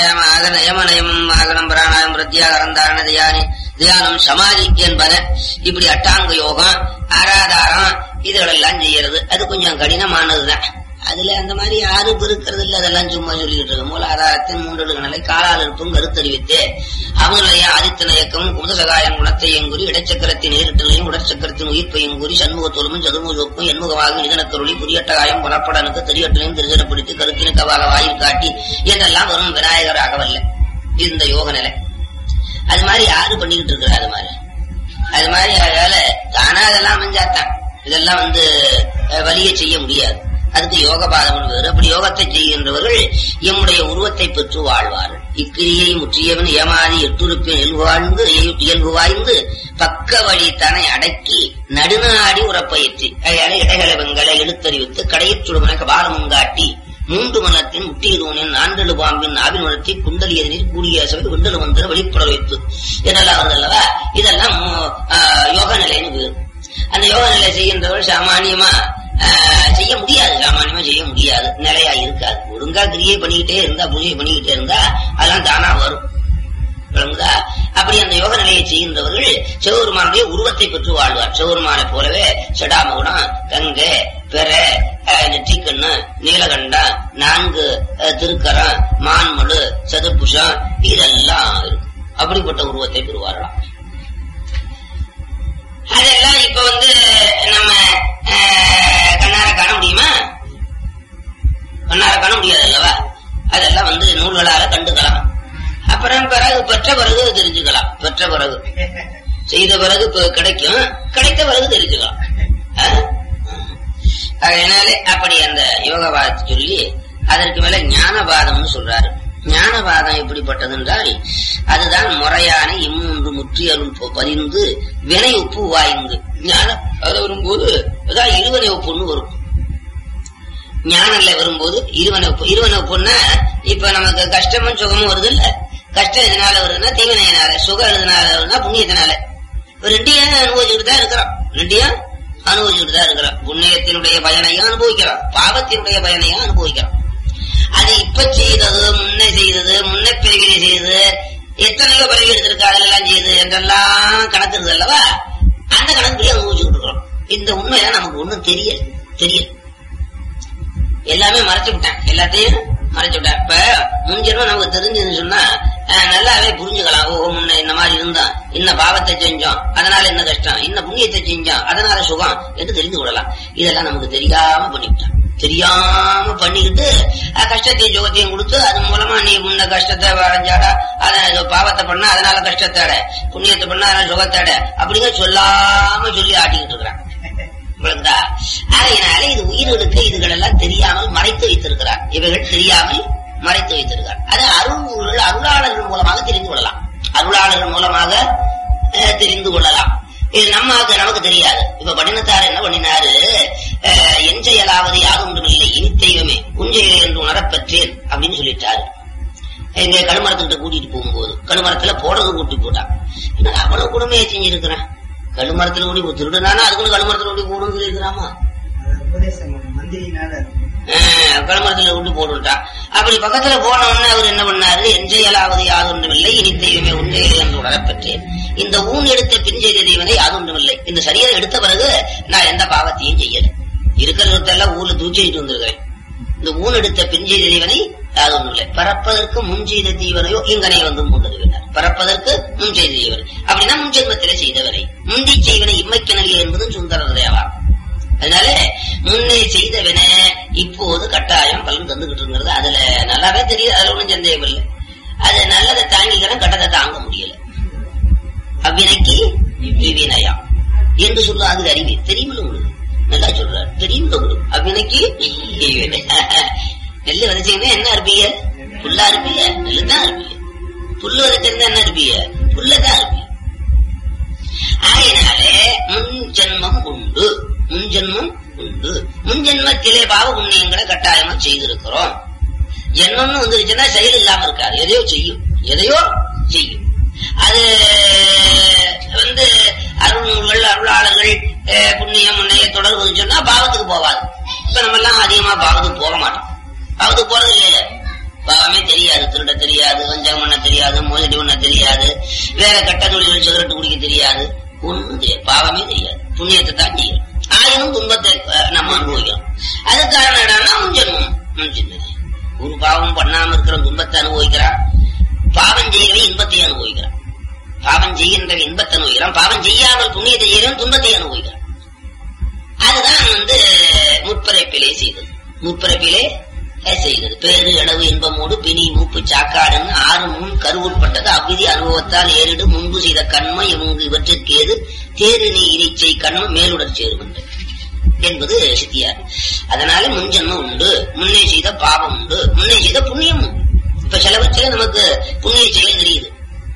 அதன யமனயம் அகனம் பிராணாயம் பிரத்யாகரம் தாரண தியானி தியானம் சமாதி என்பன இப்படி அட்டாங்க யோகம் ஆராதாரம் இதுகளெல்லாம் செய்யறது அது கொஞ்சம் கடினமானதுதான் அதுல அந்த மாதிரி யாரும் பெருக்கிறது இல்ல அதெல்லாம் சும்மா சொல்லிட்டு இருக்கு மூலாதாரத்தின் மூன்று நிலை காலால் இருப்பும் கருத்தறிவித்து அவங்களுடைய ஆதித்தன இயக்கம் குமுதசகாயம் குணத்தையும் கூறி இடைச்சக்கரத்தின் நேரிட்டலையும் உடற்சக்கரத்தின் உயிர்ப்பையும் கூறி சண்முகத்தோலும் சதுர்முகப்பும் எண்முகமாக நிதனக்கருளி புரியட்டகாயம் புலப்படனுக்கு தெரியட்டலையும் திருஜனப்படுத்தி கருத்தின கவால வாயில் காட்டி என்றெல்லாம் வரும் விநாயகராக வரல இந்த யோக நிலை அது மாதிரி யாரு பண்ணிக்கிட்டு இருக்கிறா அது மாதிரி அது மாதிரி அதனால தானா அதெல்லாம் அமைஞ்சாத்தான் இதெல்லாம் வந்து அஹ், வலிய செய்ய முடியாது அதுக்கு யோக பாதம் வேறு அப்படி யோகத்தை செய்கின்றவர்கள் எம்முடைய உருவத்தை பெற்று வாழ்வார்கள் இக்கிரியை முற்றியவன் ஏமாறி எட்டுறுப்பின் இயல்பு வாழ்ந்து இயல்பு வாய்ந்து பக்க வழி தனை அடக்கி நடுநாடி உறப்பயிற்சி அதையால இடைகளை வெங்களை எழுத்தறிவித்து கடையில் சுடுமன பாலமும் காட்டி மூன்று மனத்தின் முட்டியதோனின் நான்கெழு பாம்பின் நாவின் மனத்தை குண்டலி எதிரில் கூடிய சபை விண்டல் வந்தர வெளிப்பட வைத்து இதெல்லாம் வருது அல்லவா இதெல்லாம் மு- ஆஹ், யோக நிலைன்னு பேரு அந்த யோக நிலை செய்கின்றவர் சாமானியமா ஆஹ், செய்ய முடியாது சாமானியமா செய்ய முடியாது நிலையா இருக்காது ஒழுங்கா கிரியை பண்ணிக்கிட்டே இருந்தா பூஜை பண்ணிக்கிட்டே இருந்தா அதெல்லாம் தானா வரும் விளங்குதா அப்படி அந்த யோக நிலையை செய்கின்றவர்கள் சிவபெருமானுடைய உருவத்தை பெற்று வாழ்வார் சிவபெருமானை போலவே செடாமகுடம் கங்கை பெற அஹ், நெற்றிக்கண்ணு நீலகண்டம் நான்கு அஹ், திருக்கரம் மான்மழு சதுர்புஷம் இதெல்லாம் இருக்கும் அப்படிப்பட்ட உருவத்தை பெறுவார்களாம் அதெல்லாம் இப்ப வந்து நம்ம அஹ், கண்ணார காண முடியுமா கண்ணார காண முடியாது அல்லவா அதெல்லாம் வந்து நூல்களால கண்டுக்கலாம் அப்புறம் பிறகு பெற்ற பிறகு தெரிஞ்சுக்கலாம் பெற்ற பிறகு செய்த பிறகு இப்ப கிடைக்கும் கிடைத்த பிறகு தெரிஞ்சுக்கலாம் அஹ்? அதனாலே அப்படி அந்த யோகவாதத்தை சொல்லி அதற்கு மேல ஞானபாதம்னு சொல்றாரு ஞானபாதம் எப்படிப்பட்டது என்றால் அதுதான் முறையான இம்மூன்று முற்றி அருள் ப- பதிந்து வினை உப்பு வாய்ந்து ஞானம் அது வரும்போது அதான் இருவனை உப்புன்னு வரும் ஞானம்ல வரும்போது இருவனை உப்பு இருவனை உப்புன்னா இப்ப நமக்கு கஷ்டமும் சுகமும் வருது இல்ல கஷ்டம் எதனால வருதுன்னா தீவனையினால சுகம் எதனால வருதுன்னா புண்ணியத்தினால இப்ப ரெண்டையும் அனுபவிச்சுட்டு தான் இருக்கிறோம் ரெண்டையும் அனுபவிச்சுட்டு தான் இருக்கிறோம் புண்ணியத்தினுடைய பயனையும் அனுபவிக்கிறோம் பாவத்தினுடைய பயனையும் அனுபவிக்கிறோம் அது இப்ப செய்தது முன்ன செய்தது முன்ன பிறவிலே செய்தது எத்தனையோ பிறவி எடுத்திருக்கு அதெல்லாம் செய்யுது என்றெல்லாம் கணக்கு இருக்குது அல்லவா அந்த கணக்குலயே அனுபவிச்சுட்டு இருக்கிறோம் இந்த உண்மையெல்லாம் நமக்கு ஒண்ணும் தெரியல தெரியல எல்லாமே மறைச்சு விட்டேன் எல்லாத்தையும் மறைச்சு விட்டேன் இப்ப முன்ஜென்மம் நமக்கு தெரிஞ்சதுன்னு சொன்னா அஹ், நல்லாவே புரிஞ்சுக்கலாம் ஓ முன்ன இந்த மாதிரி இருந்தோம் இன்ன பாவத்தை செஞ்சோம் அதனால என்ன கஷ்டம் இன்ன புண்ணியத்தை செஞ்சோம் அதனால சுகம் என்று தெரிந்து கொள்ளலாம் இதெல்லாம் நமக்கு தெரியாம பண்ணிவிட்டான் தெரியாம பண்ணிக்கிட்டு அஹ், கஷ்டத்தையும் சுகத்தையும் கொடுத்து அது மூலமா நீ முன்ன கஷ்டத்தை அடைஞ்சாடா அத பாவத்தை பண்ணா அதனால கஷ்டத்தை அடை புண்ணியத்தை பண்ணா அதனால சுகத்தை அடை அப்படிங்க சொல்லாம சொல்லி ஆட்டிக்கிட்டு இருக்கிறான் விளங்குதா ஆகையினால இது உயிர்களுக்கு இதுகள் எல்லாம் தெரியாமல் மறைத்து வைத்திருக்கிறார் இவைகள் தெரியாமல் மறைத்து வைத்திருக்கிறார் அது அருள் அருளாளர்கள் மூலமாக தெரிந்து கொள்ளலாம் அருளாளர்கள் மூலமாக அஹ், தெரிந்து கொள்ளலாம் இது நமக்கு நமக்கு தெரியாது இப்ப பண்ணினத்தார் என்ன பண்ணினாரு அஹ், என் செயலாவது யாதொன்றுமில்லை இனி தெய்வமே உஞ்செயல் என்று உணரப்பெற்றேன் அப்படின்னு சொல்லிட்டாரு எங்க கழுமரத்துக்கிட்ட கூட்டிட்டு போகும்போது கழுமரத்துல போடுறது கூட்டி போட்டான் என்ன அவ்வளவு கொடுமையை செஞ்சிருக்கிறான் கழுமரத்துல கூடி திருடுனானா அதுக்குள்ள கழுமரத்துல கூடி போடுன்னு சொல்லியிருக்கிறாமா அது உபதேசம் மந்திரினால கழுமரத்துல கூட்டி போட்டுட்டான் அப்படி பக்கத்துல போன உடனே அவர் என்ன பண்ணாரு என் செயலாவது யாதொன்றுமில்லை இனி தெய்வமே உண்டே என்று உணரப்பெற்றேன் இந்த ஊன் எடுத்த பின் செய்த தெய்வனை யாதொன்றுமில்லை இந்த சரீரம் எடுத்த பிறகு நான் எந்த பாவத்தையும் செய்யல இருக்கிறதெல்லாம் ஊர்ல தூச்சிட்டு வந்திருக்கிறேன் இந்த ஊன் எடுத்த பின் செய்த தெய்வனை யாதொன்றும் இல்லை பறப்பதற்கு முன் செய்த தீவனையோ இங்கனை வந்து முன்னதுவினார் பறப்பதற்கு முன் செய்த தீவனை அப்படின்னா முன் ஜென்மத்திலே செய்தவரை முந்தி செய்வனை இம்மைக்கிணலிய என்பதும் சுந்தர தேவா அதனால முன்னே செய்தவன இப்போது கட்டாயம் பலன் தந்துகிட்டு இருக்கிறது அதுல நல்லாவே தெரியுது அதுல ஒண்ணும் சந்தேகம் இல்லை அது நல்லதை தாங்கிக்கிறேன் கட்டத்தை தாங்க முடியல அவ்வினைக்கு இவ்வினையாம் என்று சொல்ல அது அறிவி தெரியுமில்ல உங்களுக்கு நல்லா சொல்றாரு தெரியுமில்ல உங்களுக்கு அவ்வினைக்கு இவ்வினை நெல்லு விதைச்சீங்கன்னா என்ன இருப்பீங்க புல்லா இருப்பீங்க நெல்லு தான் இருப்பீங்க புல்லு விதைச்சிருந்தா என்ன இருப்பீங்க புல்லதான் இருப்பீங்க ஆயினாலே முன் ஜென்மம் உண்டு முன் ஜென்மம் உண்டு முன் ஜென்மத்திலே பாவ புண்ணியங்களை கட்டாயமா செய்திருக்கிறோம் ஜென்மம்னு வந்துருச்சுன்னா செயல் இல்லாம இருக்காது எதையோ செய்யும் எதையோ செய்யும் அது வந்து அருள்நூல்கள் அருளாளர்கள் அஹ், புண்ணியம் முன்னைய தொடர்புன்னு சொன்னா பாவத்துக்கு போவாது இப்ப நம்ம எல்லாம் அதிகமா பாவத்துக்கு போக மாட்டோம் பாவத்துக்கு போறது இல்லையா பாவமே தெரியாது திருட தெரியாது வஞ்சகம் பண்ண வேற கட்ட தொழில்கள் சிகரெட் குடிக்க தெரியாது ஒண்ணும் தெரியாது பாவமே தெரியாது புண்ணியத்தை தான் செய்யும் ஆயினும் துன்பத்தை அஹ், நம்ம அனுபவிக்கிறோம் அது காரணம் என்னன்னா முன்ஜென்மம் முன்ஜென்மம் ஒரு பாவம் பண்ணாம இருக்கிற துன்பத்தை அனுபவிக்கிறான் பாவம் செய்யவே இன்பத்தை அனுபவிக்கிறான் பாவம் செய்கின்ற இன்பத்தை அனுபவிக்கிறான் பாவம் செய்யாமல் புண்ணியத்தை செய்யறவன் துன்பத்தை அனுபவிக்கிறான் அதுதான் வந்து முற்பிறப்பிலே செய்தது முற்பிறப்பிலே அஹ், செய்தது பேரு அளவு இன்பமோடு பிணி மூப்பு சாக்காடுன்னு ஆறு முன் கருவுட்பட்டது அவ்விதி அனுபவத்தால் ஏறிடு முன்பு செய்த கண்மை இவங்கு இவற்றிற்கு ஏது தேரு நீ இறைச்சை கண்ம மேலுடற் சேரும் என்பது சித்தியார் அதனால முன்ஜென்மம் உண்டு முன்னே செய்த பாவம் உண்டு முன்னே செய்த புண்ணியம் உண்டு இப்ப சிலவற்றில நமக்கு புண்ணிய செயல் தெரியுது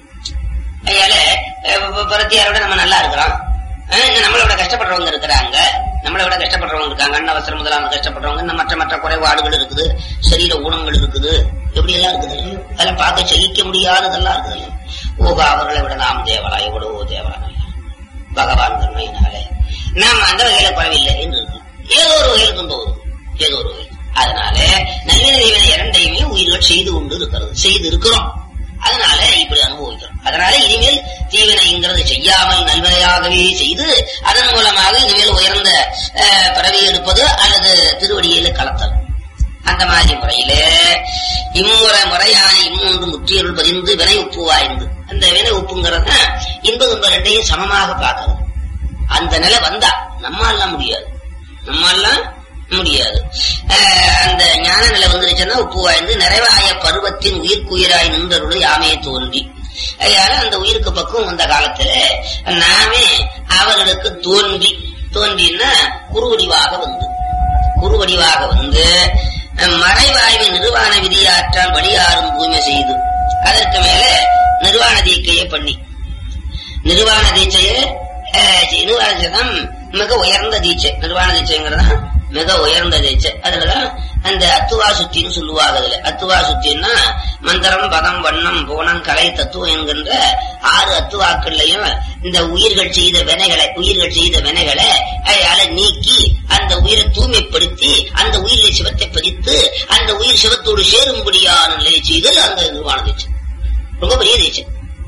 அதனால அஹ், பரத்தியாரோட நம்ம நல்லா இருக்கிறோம் அஹ், இன்னும் நம்மளை விட கஷ்டப்படுறவங்க இருக்கிறாங்க நம்மளை விட கஷ்டப்படுறவங்க இருக்காங்க அன்னவசரம் முதலாக கஷ்டப்படுறவங்க இன்னும் மற்ற மற்ற குறைபாடுகள் இருக்குது சரீர ஊனங்கள் இருக்குது எப்படி எல்லாம் இருக்குது அதெல்லாம் பார்க்க சகிக்க முடியாததெல்லாம் இருக்குது ஓகா அவர்களை விட நாம் தேவலா எவ்வளவோ தேவலா பகவான் கருணையினாலே நாம் அந்த வகையில குறைவில்லை என்று இருக்கோம் ஏதோ ஒரு வகையில் துன்பம் வரும் ஏதோ ஒரு வகையில் அதனால நவீன தீவிர இரண்டையுமே உயிர்கள் செய்து கொண்டு இருக்கிறது செய்து இருக்கிறோம் அதனால இப்படி அனுபவிக்கிறோம் அதனால இனிமேல் தீவினைங்கிறது செய்யாமல் நல்வரையாகவே செய்து அதன் மூலமாக இனிமேல் உயர்ந்த அஹ், பிறவி எடுப்பது அல்லது திருவடியில கலத்தல் அந்த மாதிரி முறையில இம்முறை முறையான இம்மூன்று முற்றியருள் பதிந்து வினை உப்பு வாய்ந்து அந்த வினை உப்புங்கிறது இன்ப துன்ப ரெண்டையும் சமமாக பார்க்கறது அந்த நிலை வந்தா நம்மாலாம் முடியாது நம்மாலாம் முடியாது அஹ், அந்த ஞான நிலை வந்துருச்சுன்னா உப்பு வாய்ந்து நிறைவாய பருவத்தின் உயிர்க்குயிராய் நின்றருள் யாமையை தோன்றி அதனால அந்த உயிருக்கு பக்கம் வந்த காலத்துல நாமே அவர்களுக்கு தோன்றி தோன்றினா குறுவடிவாக வந்து குறுவடிவாக வந்து அஹ், மறைவாய்வு நிர்வாண விதியாற்றால் வழியாறும் தூய்மை செய்து அதற்கு மேல நிர்வாண தீக்கையை பண்ணி நிர்வாண தீட்சையே அஹ், நிர்வாண தீட்சை தான் மிக உயர்ந்த தீட்சை நிர்வாண தீட்சைங்கிறது தான் மிக உயர்ந்த தீட்சை அதுலதான் அந்த அத்துவா சுத்தின்னு சொல்லுவாங்க அதுல அத்துவா சுத்தின்னா மந்திரம் பதம் வண்ணம் போனம் கலை தத்துவம் என்கின்ற ஆறு அத்துவாக்கள்லையும் இந்த உயிர்கள் செய்த வினைகளை உயிர்கள் செய்த வினைகளை அதால நீக்கி அந்த உயிரை தூய்மைப்படுத்தி அந்த உயிரை சிவத்தை பதித்து அந்த உயிர் சிவத்தோடு சேரும்படியான நிலையை செய்தல் அந்த நிர்வாண தீட்சை ரொம்ப பெரிய தீட்சை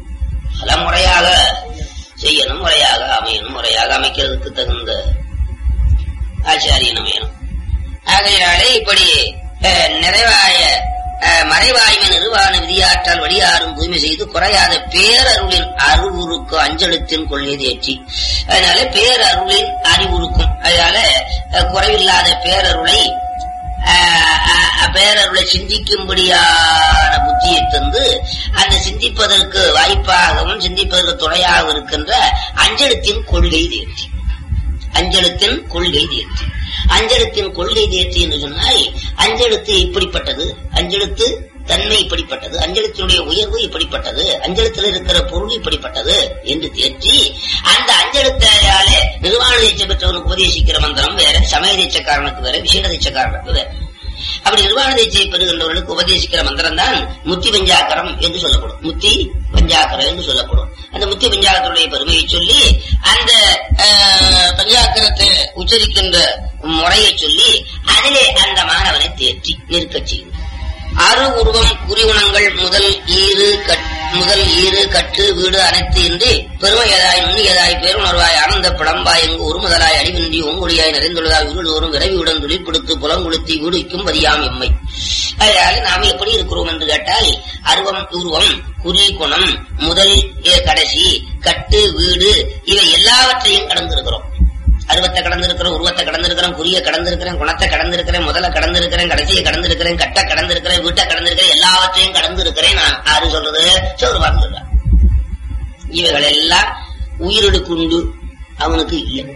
பல முறையாக செய்யணும் முறையாக அமையணும் முறையாக அமைக்கிறதுக்கு தகுந்த ஆச்சாரியன் அமையணும் ஆகையினாலே இப்படி அஹ், நிறைவாய அஹ், மறைவாய்மை நிர்வாண விதியாற்றால் வழியாரும் தூய்மை செய்து குறையாத பேரருளின் அறிவுருக்கு அஞ்செழுத்தின் கொள்கை தேற்றி அதனால பேரருளின் அறிவுருக்கும் அதனால அஹ், குறைவில்லாத பேரருளை ஆஹ் ஆஹ் பேரருளை சிந்திக்கும்படியான புத்தியை தந்து அந்த சிந்திப்பதற்கு வாய்ப்பாகவும் சிந்திப்பதற்கு துணையாகவும் இருக்கின்ற அஞ்சலத்தின் கொள்கை தேர்ச்சி அஞ்சலத்தின் கொள்கை தேர்ச்சி அஞ்சலத்தின் கொள்கை தேர்ச்சி என்று சொன்னால் அஞ்செழுத்து இப்படிப்பட்டது அஞ்செழுத்து தன்மை இப்படிப்பட்டது அஞ்சலத்தினுடைய உயர்வு இப்படிப்பட்டது அஞ்சலத்தில் இருக்கிற பொருள் இப்படிப்பட்டது என்று தேற்றி அந்த அஞ்சலத்தாலே நிர்வாண தீட்சை பெற்றவனுக்கு உபதேசிக்கிற மந்திரம் வேற சமய தீட்சக்காரனுக்கு வேற விசேட தீட்சக்காரனுக்கு வேற அப்படி நிர்வாண தீட்சையை பெறுகின்றவர்களுக்கு உபதேசிக்கிற மந்திரம் தான் முத்தி பஞ்சாக்கரம் என்று சொல்லப்படும் முத்தி பஞ்சாக்கரம் என்று சொல்லப்படும் அந்த முத்தி பஞ்சாக்கருடைய பெருமையை சொல்லி அந்த ஆஹ், பஞ்சாக்கரத்தை உச்சரிக்கின்ற முறையை சொல்லி அதிலே அந்த மாணவனை தேற்றி நிற்கச் செய்யும் அரு உருவம் குறிகுணங்கள் முதல் ஈறு கட்- முதல் ஈறு கட்டு வீடு அனைத்து இன்றி பெருமையதாய் நுண்ணியதாய் பேருணர்வாய் ஆனந்த பிளம்பாய் எங்கு ஒரு முதலாய் அடிவின்றி ஓங்குடியாய் நிறைந்துள்ளதாய் உருள்தோறும் விரைவியுடன் துளிப்படுத்து புலங்குளுத்தி வீடுக்கும் வரியாம் எம்மை அதனால நாம் எப்படி இருக்கிறோம் என்று கேட்டால் அருவம் உருவம் குறி குணம் முதல் ஏ, கடைசி கட்டு வீடு இவை எல்லாவற்றையும் கடந்திருக்கிறோம் அருவத்தை கடந்திருக்கிறேன் உருவத்தை கடந்திருக்கிறேன் குறிய கடந்திருக்கிறேன் குணத்தை கடந்திருக்கிறேன் முதல்ல கடந்திருக்கிறேன் கடைசியை கடந்திருக்கிறேன் கட்ட கடந்திருக்கிறேன் வீட்டை கடந்திருக்கிறேன் எல்லாவற்றையும் கடந்திருக்கிறேன் நான் யாரு சொல்றது சோறுபாடு சொல்றேன் இவைகள் எல்லாம் உயிரெடுக்குண்டு அவனுக்கு இல்லை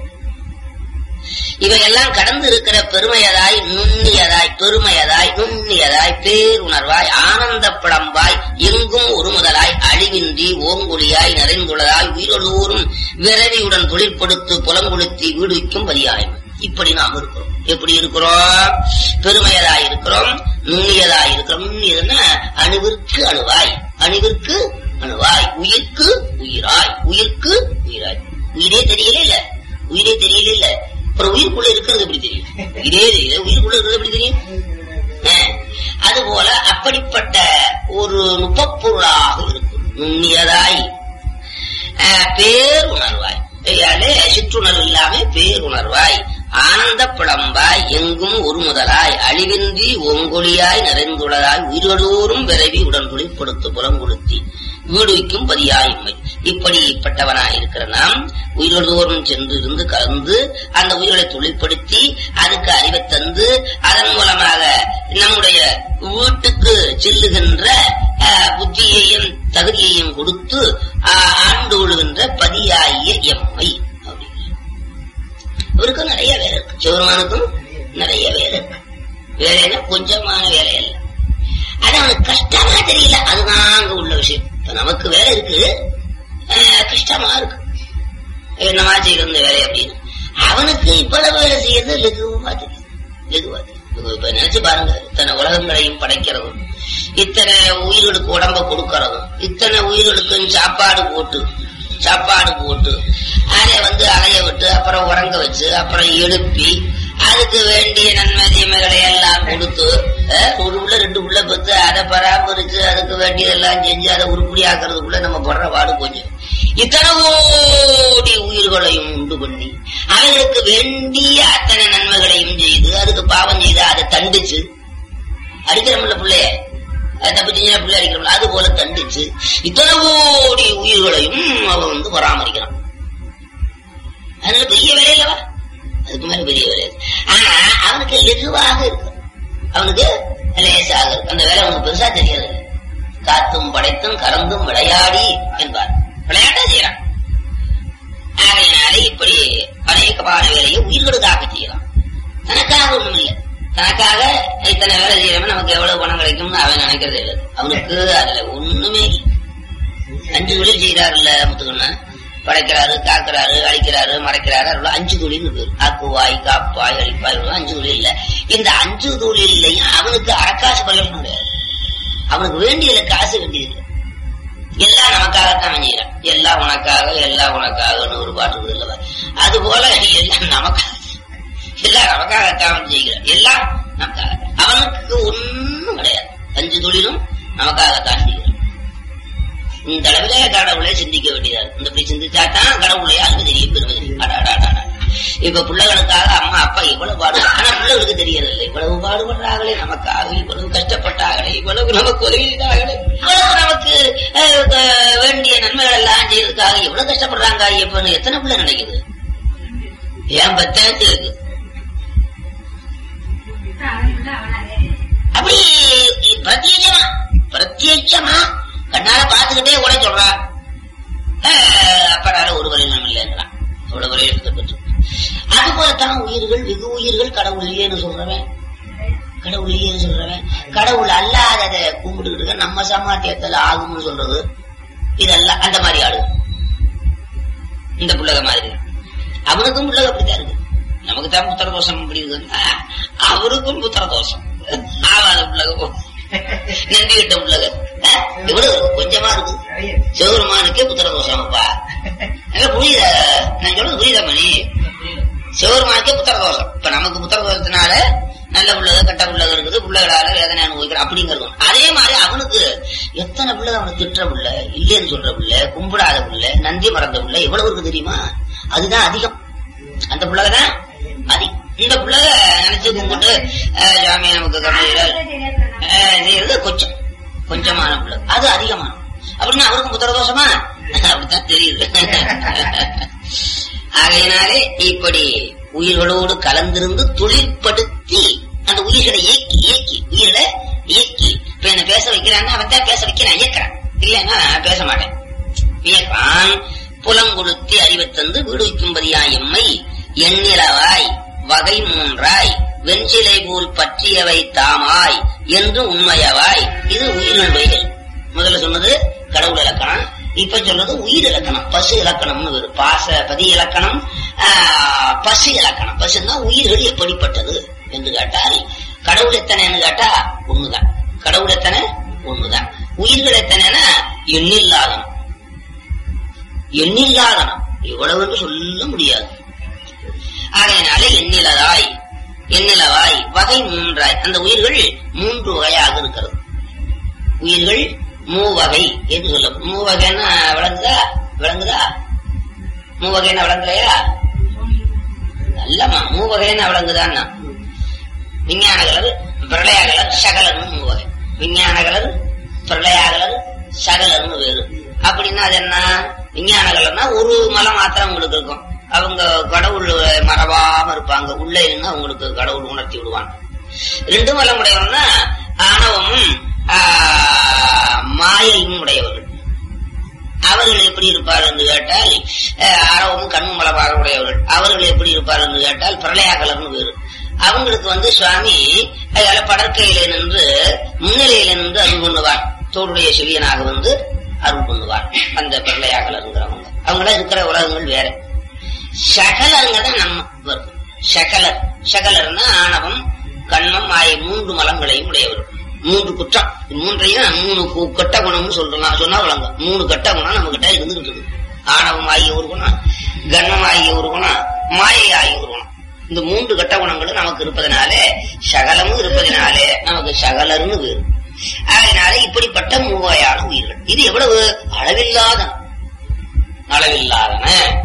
இவையெல்லாம் கடந்து இருக்கிற பெருமையதாய் நுண்ணியதாய் பெருமையதாய் நுண்ணியதாய் பேருணர்வாய் ஆனந்த பிளம்பாய் எங்கும் ஒரு முதலாய் அழிவின்றி ஓங்குழியாய் நிறைந்துள்ளதாய் உயிரலூரும் விரவியுடன் தொழிற்படுத்து புலங்குளுத்தி வீடுக்கும் பரியாயம் இப்படி நாம் இருக்கிறோம் எப்படி இருக்கிறோம் பெருமையதாய் இருக்கிறோம் நுண்ணியதாய் இருக்கிறோம் நுண்ணியதுன்னா அணுவிற்கு அணுவாய் அணுவிற்கு அணுவாய் உயிர்க்கு உயிராய் உயிர்க்கு உயிராய் உயிரே தெரியல இல்ல உயிரே தெரியல இல்ல அப்புறம் உயிருக்குள்ள இருக்கிறது எப்படி தெரியும் இதே தெரியல உயிருக்குள்ள இருக்கிறது எப்படி தெரியும் அஹ், அதுபோல அப்படிப்பட்ட ஒரு நுட்பப்பொருளாக இருக்கும் நுண்ணியதாய் அஹ், பேருணர்வாய் கையாலே சிற்றுணர்வு இல்லாம பேருணர்வாய் ஆனந்த பிளம்பாய் எங்கும் ஒரு முதலாய் அழிவின்றி ஒங்கொழியாய் நிறைந்துள்ளதாய் உயிரோடும் விரைவி உடன் துளிப்படுத்து புலங்குடுத்தி வீடு வைக்கும் பதியாயின்மை இப்படிப்பட்டவனாய் இருக்கிற நாம் உயிரோடும் சென்று இருந்து கலந்து அந்த உயிர்களை தொழிற்படுத்தி அதுக்கு அறிவை தந்து அதன் மூலமாக நம்முடைய வீட்டுக்கு செல்லுகின்ற அஹ், புத்தியையும் தகுதியையும் கொடுத்து ஆஹ், ஆண்டு கொள்கின்ற பதியாகிய எம்மை அப்படிங்கிறார். இவருக்கும் நிறைய வேலை இருக்கு சிவருமானுக்கும் நிறைய வேலை இருக்கு வேலைன்னா கொஞ்சமான வேலை அல்ல அது அவனுக்கு கஷ்டமா தெரியல அதுதான் அங்க உள்ள விஷயம் இப்ப நமக்கு வேலை இருக்கு அஹ், கஷ்டமா இருக்கு என்னமா செய்யறது இந்த வேலை அப்படின்னு அவனுக்கு இவ்வளவு வேலை செய்யறது லகுவா தெரியும் லகுவா தெரியும் இப்ப நினைச்சு பாருங்க இத்தனை உலகங்களையும் படைக்கிறதும் இத்தனை உயிர்களுக்கு உடம்ப கொடுக்கறதும் இத்தனை உயிர்களுக்கும் சாப்பாடு போட்டு சாப்பாடு போட்டு அதை வந்து அலைய விட்டு அப்புறம் உறங்க வச்சு அப்புறம் எழுப்பி அதுக்கு வேண்டிய நன்மை தீமைகளை எல்லாம் கொடுத்து அஹ், ஒரு உள்ள ரெண்டு உள்ள பெத்து அதை பராமரிச்சு அதுக்கு வேண்டியதெல்லாம் செஞ்சு அதை உருப்படி ஆக்குறதுக்குள்ள நம்ம படுற பாடு கொஞ்சம் இத்தனை கோடி உயிர்களையும் உண்டு பண்ணி அவர்களுக்கு வேண்டிய அத்தனை நன்மைகளையும் செய்து அதுக்கு பாவம் செய்து அதை தண்டிச்சு அடிக்கிறோம்ல பிள்ளைய அஹ் தப்பு செஞ்ச பிள்ளை அடிக்கிறோம்ல அது போல தண்டிச்சு இத்தனை கோடி உயிர்களையும் அவன் வந்து பராமரிக்கிறான் அதனால பெரிய வேலை இல்லவா அதுக்கு மேல பெரிய வேலை இருக்கு. ஆனா அவனுக்கு லெகுவாக இருக்கு அவனுக்கு லேசாக இருக்கு அந்த வேலை அவனுக்கு பெருசா தெரியாது காத்தும் படைத்தும் கறந்தும் விளையாடி என்பார் விளையாட்டா செய்யறான் ஆகையினாலே இப்படி அநேகமான வேலையை உயிர்களுக்காக செய்யலாம் தனக்காக ஒண்ணும் இல்லை தனக்காக இத்தனை வேலை செய்யறவன் நமக்கு எவ்வளவு பணம் கிடைக்கும்னு அவன் நினைக்கிறதே இல்லை அவனுக்கு அதுல ஒண்ணுமே இல்லை அஞ்சு தொழில் செய்யறாருல்ல முத்துக்கண்ணா படைக்கிறாரு காக்கிறாரு அழிக்கிறாரு மறைக்கிறாரு அவ்வளவு அஞ்சு தொழில்னு பேரு ஆக்குவாய் காப்பாய் அழிப்பாய் இவ்வளவு அஞ்சு தொழில் இல்ல இந்த அஞ்சு தொழிலையும் அவனுக்கு அரக்காசு பிரயோஜனம் கிடையாது அவனுக்கு வேண்டியதுல காசு வேண்டியது எல்லாம் நமக்காகத்தான் அவன் செய்யறான் எல்லாம் உனக்காக எல்லாம் உனக்காகன்னு ஒரு பாட்டு இருக்குது இல்லவா அது போல எல்லாம் நமக்காக எல்லாம் நமக்காகத்தான் அவன் செய்கிறான் எல்லாம் நமக்காக அவனுக்கு ஒண்ணும் கிடையாது அஞ்சு தொழிலும் நமக்காகத்தான் செய்கிறான் இந்த அளவிலே கடவுளை சிந்திக்க வேண்டியதா இருக்கு இந்த இப்படி சிந்திச்சா தான் கடவுளை யாருக்கு தெரியும் பெருமை தெரியும் அடாடாடாடா. இப்ப பிள்ளைகளுக்காக அம்மா அப்பா இவ்வளவு பாடு ஆனா பிள்ளைகளுக்கு தெரியறதில்லை இவ்வளவு பாடுபடுறாங்களே நமக்காக இவ்வளவு கஷ்டப்பட்டாங்களே இவ்வளவு நமக்கு உதவி செய்தாங்களே இவ்வளவு நமக்கு அஹ், அஹ், வேண்டிய நன்மைகள் எல்லாம் செய்யறதுக்காக எவ்வளவு கஷ்டப்படுறாங்க ஐயப்பன்னு எத்தனை பிள்ளை நினைக்குது ஏன் பத்தாயிரத்து இருக்கு அப்படி பிரத்யட்சமா பிரத்யட்சமா கண்ணால பாத்துக்கிட்டே கூட சொல்றான் அப்பனால ஒரு வரையிலும் இல்லைன்றான் ஒரு வரையில் பெற்று அது போலத்தான் உயிர்கள் வெகு உயிர்கள் கடவுள் இல்லையேன்னு சொல்றவன் கடவுள் இல்லையேன்னு சொல்றவன் கடவுள் அல்லாததை கும்பிட்டுக்கிட்டு இருக்க நம்ம சமாத்தியத்துல ஆகும்னு சொல்றது இதெல்லாம் அந்த மாதிரி ஆளு இந்த புள்ளக மாதிரி அவனுக்கும் புள்ளக அப்படித்தான் இருக்கு நமக்கு தான் புத்திர தோஷம் அப்படி இருக்கு அவருக்கும் புத்திர தோஷம் ஆவாத புள்ளக நன்றி கிட்ட புள்ளக அஹ், எவ்வளவு இருக்கு? கொஞ்சமா இருக்கு நிறைய சிவருமானுக்கே புத்திர தோஷம்ப்பா அங்க புரியுத நான் சொல்றது புரியுதா மணி சிவருமானுக்கே புத்திர தோஷம் இப்ப நமக்கு புத்திர தோஷத்தினால நல்ல புள்ளக கெட்ட புள்ளக இருக்குது புள்ளகளால வேதனை அனுபவிக்கிற அப்படிங்கிறது அதே மாதிரி அவனுக்கு எத்தனை புள்ள அவனுக்கு திட்டுற புள்ள இல்லைன்னு சொல்ற புள்ள கும்பிடாத புள்ள நந்தி மறந்த புள்ள எவ்வளவு இருக்கு தெரியுமா அதுதான் அதிகம் அந்த புள்ளக தான் அதிகம் இந்த புள்ளக நினைச்சு கும்பிட்டு அஹ், சாமி நமக்கு கம்மியில செய்யறது கொஞ்சம் கொஞ்சமான புள்ள அது அதிகமான அப்படின்னா அவருக்கும் புத்திர தோஷமா அப்படித்தான் தெரியுது ஆகையினாலே இப்படி உயிர்களோடு கலந்திருந்து தொழிற்படுத்தி அந்த உயிர்களை இயக்கி இயக்கி உயிர்களை இயக்கி இப்ப என்ன பேச வைக்கிறான்னா அவன் தான் பேச வைக்கிறான் இயக்கிறான் இல்லைன்னா பேச மாட்டேன் இயக்கான் புலங்கொடுத்தி அறிவைத் தந்து வீடு வைக்கும்படியா எம்மை எண்ணிலவாய் வகை மூன்றாய் வெஞ்சிலை போல் பற்றியவை தாமாய் என்று உண்மையவாய் இது உயிரின் வகைகள் முதல்ல சொன்னது கடவுள் இலக்கணம் இப்ப சொல்றது உயிர் இலக்கணம் பசு இலக்கணம்னு வேறு பாச பதி இலக்கணம் ஆஹ், பசு இலக்கணம் பசுன்னா உயிர்கள் எப்படிப்பட்டது என்று கேட்டால் கடவுள் எத்தனைன்னு கேட்டா ஒண்ணுதான் கடவுள் எத்தனை ஒண்ணுதான் உயிர்கள் எத்தனைன்னா எண்ணில்லாதனம் எண்ணில்லாதனம் இவ்வளவு என்று சொல்ல முடியாது ஆகையினால எண்ணிலதாய் எண்ணிலவாய் வகை மூன்றாய் அந்த உயிர்கள் மூன்று வகையாக இருக்கிறது உயிர்கள் மூவகை என்று சொல்ல மூவகைன்னா வளர்ந்தா விளங்குதா மூவகைன்னு விளங்குறையா நல்லம்மா மூவகைன்னு விளங்குதான்னா விஞ்ஞான கலர் பிரளய கலர் சகலர்னு மூவகை விஞ்ஞான கலர் பிரளய கலர் சகலர்னு வேறு அப்படின்னா அது என்ன விஞ்ஞான கலர்னா ஒரு மலை மாத்திரம் உங்களுக்கு இருக்கும் அவங்க கடவுள் மறவாம இருப்பாங்க உள்ளே இருந்து அவங்களுக்கு கடவுள் உணர்த்தி விடுவாங்க ரெண்டு மலம் உடையவன்னா ஆணவமும் ஆஹ், மாயையும் உடையவர்கள் அவர்கள் எப்படி இருப்பார் என்று கேட்டால் அஹ், ஆரவமும் கண்ணும் மலமாக உடையவர்கள் அவர்கள் எப்படி இருப்பார் என்று கேட்டால் பிரளயாகலர்னு வேறு அவங்களுக்கு வந்து சுவாமி அதால படற்கையிலே நின்று முன்னிலையில நின்று அருள் பண்ணுவார் தோளுடைய செவியனாக வந்து அருள் பண்ணுவார் அந்த பிரளயாகலருங்கிறவங்க அவங்கள இருக்கிற உலகங்கள் வேற சகலருங்க தான் நம்ம வரும் சகலர் சகலர்னா ஆணவம் கண்மம் ஆகிய மூன்று மலங்களையும் உடையவர் மூன்று குற்றம் இது மூன்றையும் மூணு கு- கெட்ட குணம்னு சொல்றோம் சொன்னா வழங்க மூணு கெட்ட குணம் நம்ம கிட்ட இருந்துகிட்டு இருக்கு ஆணவம் ஆகிய ஒரு குணம் கண்மம் ஆகிய ஒரு குணம் மாயை ஆகிய ஒரு குணம் இந்த மூன்று கெட்ட குணங்களும் நமக்கு இருப்பதனாலே சகலமும் இருப்பதனாலே நமக்கு சகலர்னு வேறு அதனால இப்படிப்பட்ட மூவாயான உயிர்கள் இது எவ்வளவு அளவில்லாத அளவில்லாதன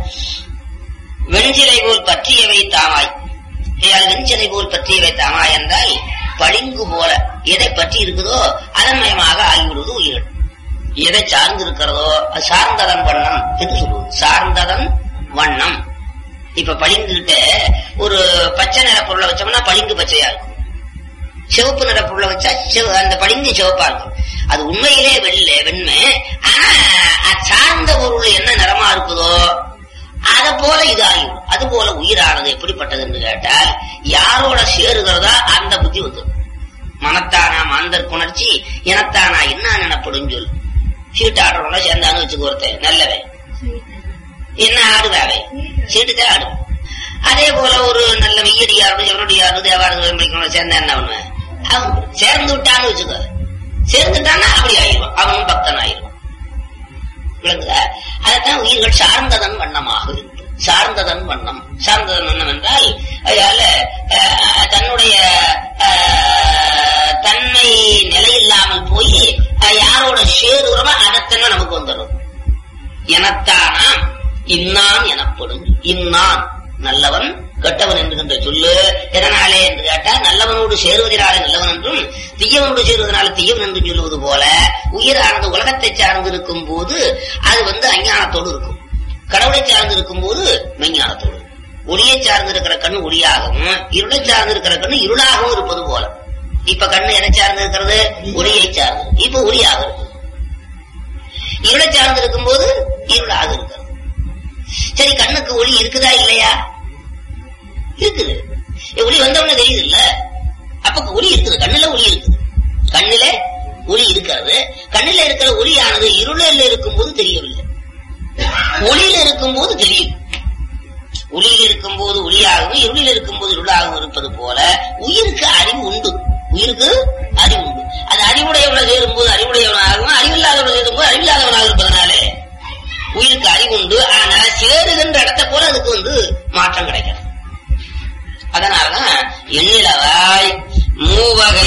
வெஞ்சிலை போல் பற்றியவை தாமாய் அது வெஞ்சிலை போல் பற்றியவை தாமாய் என்றால் பளிங்கு போல எதை பற்றி இருக்குதோ அதன் மயமாக ஆகிவிடுவது உயிர்கள் எதை சார்ந்து இருக்கிறதோ அது சார்ந்ததன் வண்ணம் என்று சொல்லுவது சார்ந்ததன் வண்ணம் இப்ப பளிங்குகிட்ட ஒரு பச்சை நிற பொருளை வச்சோம்னா பளிங்கு பச்சையா இருக்கும் சிவப்பு நிற பொருளை வச்சா சிவ- அந்த பளிங்கு சிவப்பா இருக்கும் அது உண்மையிலே வெள்ளை வெண்மை ஆனா அது சார்ந்த பொருள் என்ன நிறமா இருக்குதோ அத போல இது ஆகிடும் அது போல உயிரானது எப்படிப்பட்டதுன்னு கேட்டால் யாரோட சேருகிறதா அந்த புத்தி வந்து மனத்தானா மாந்தர் புணர்ச்சி இனத்தானா என்ன நினைப்படும் சொல் சீட்டு ஆடுறவங்கள சேர்ந்தான்னு வச்சுக்க ஒருத்தன் நல்லவன் என்ன ஆடுவாவே சீட்டுதான் ஆடுவான் அதே போல ஒரு நல்ல மெய்யடியாரோட எவருடையாரு தேவாரங்கள் படிக்கணும் சேர்ந்தா என்ன பண்ணுவேன் அவன் சேர்ந்து விட்டான்னு வச்சுக்கோ சேர்ந்துட்டான்னா அப்படி ஆயிடுவான் அவனும் பக்தன் ஆயிடுவான் விளங்குதா அதைத்தான் உயிர்கள் சார்ந்ததன் வண்ணமாக இருக்கு சார்ந்ததன் வண்ணம் சார்ந்ததன் வண்ணம் என்றால் அதால அஹ், தன்னுடைய அஹ், தன்மை நிலையில்லாமல் போய் அஹ், யாரோட சேருகிறோமோ அதைத்தன்மை நமக்கு வந்துடும் எனத்தானாம் இன்னான் எனப்படும் இன்னான் நல்லவன் கெட்டவன் என்கின்ற சொல்லு எதனாலே என்று கேட்டால் நல்லவனோடு சேருவதனாலே நல்லவன் என்றும் தீயவனோடு சேருவதனால தீயவன் என்று சொல்லுவது போல உயிரானது உலகத்தை சார்ந்து இருக்கும் போது அது வந்து அஞ்ஞானத்தோடு இருக்கும் கடவுளை சார்ந்து இருக்கும் போது மெஞ்ஞானத்தோடு இருக்கும். ஒளியை சார்ந்து இருக்கிற கண்ணு ஒளியாகவும் இருளை சார்ந்து இருக்கிற கண்ணு இருளாகவும் இருப்பது போல இப்ப கண்ணு எதை சார்ந்து இருக்கிறது ஒளியை சார்ந்து இப்ப ஒளியாக இருக்கு இருளை சார்ந்து இருக்கும் போது இருளாக இருக்கிறது சரி கண்ணுக்கு ஒளி இருக்குதா இல்லையா இருக்குது ஏ, ஒளி வந்தவன தெரியுது இல்ல அப்ப ஒளி இருக்குது கண்ணுல ஒளி இருக்குது கண்ணுல ஒளி இருக்கிறது கண்ணுல இருக்கிற ஒளியானது இருளில் இருக்கும்போது தெரியவில்லை ஒளியில இருக்கும்போது தெரியும் ஒளியில் இருக்கும்போது ஒளியாகவும் இருளில் இருக்கும்போது இருளாகவும் இருப்பது போல உயிருக்கு அறிவு உண்டு உயிருக்கு அறிவு உண்டு அது அறிவுடையவனை சேரும்போது அறிவுடையவனாகவும் அறிவில்லாதவனை சேரும்போது அறிவில்லாதவனாக இருப்பதனாலே உயிருக்கு அறிவு உண்டு ஆனா சேருகின்ற இடத்தை போல அதுக்கு வந்து மாற்றம் கிடைக்கிறது அதனாலதான் எண்ணிலவாய் மூவகை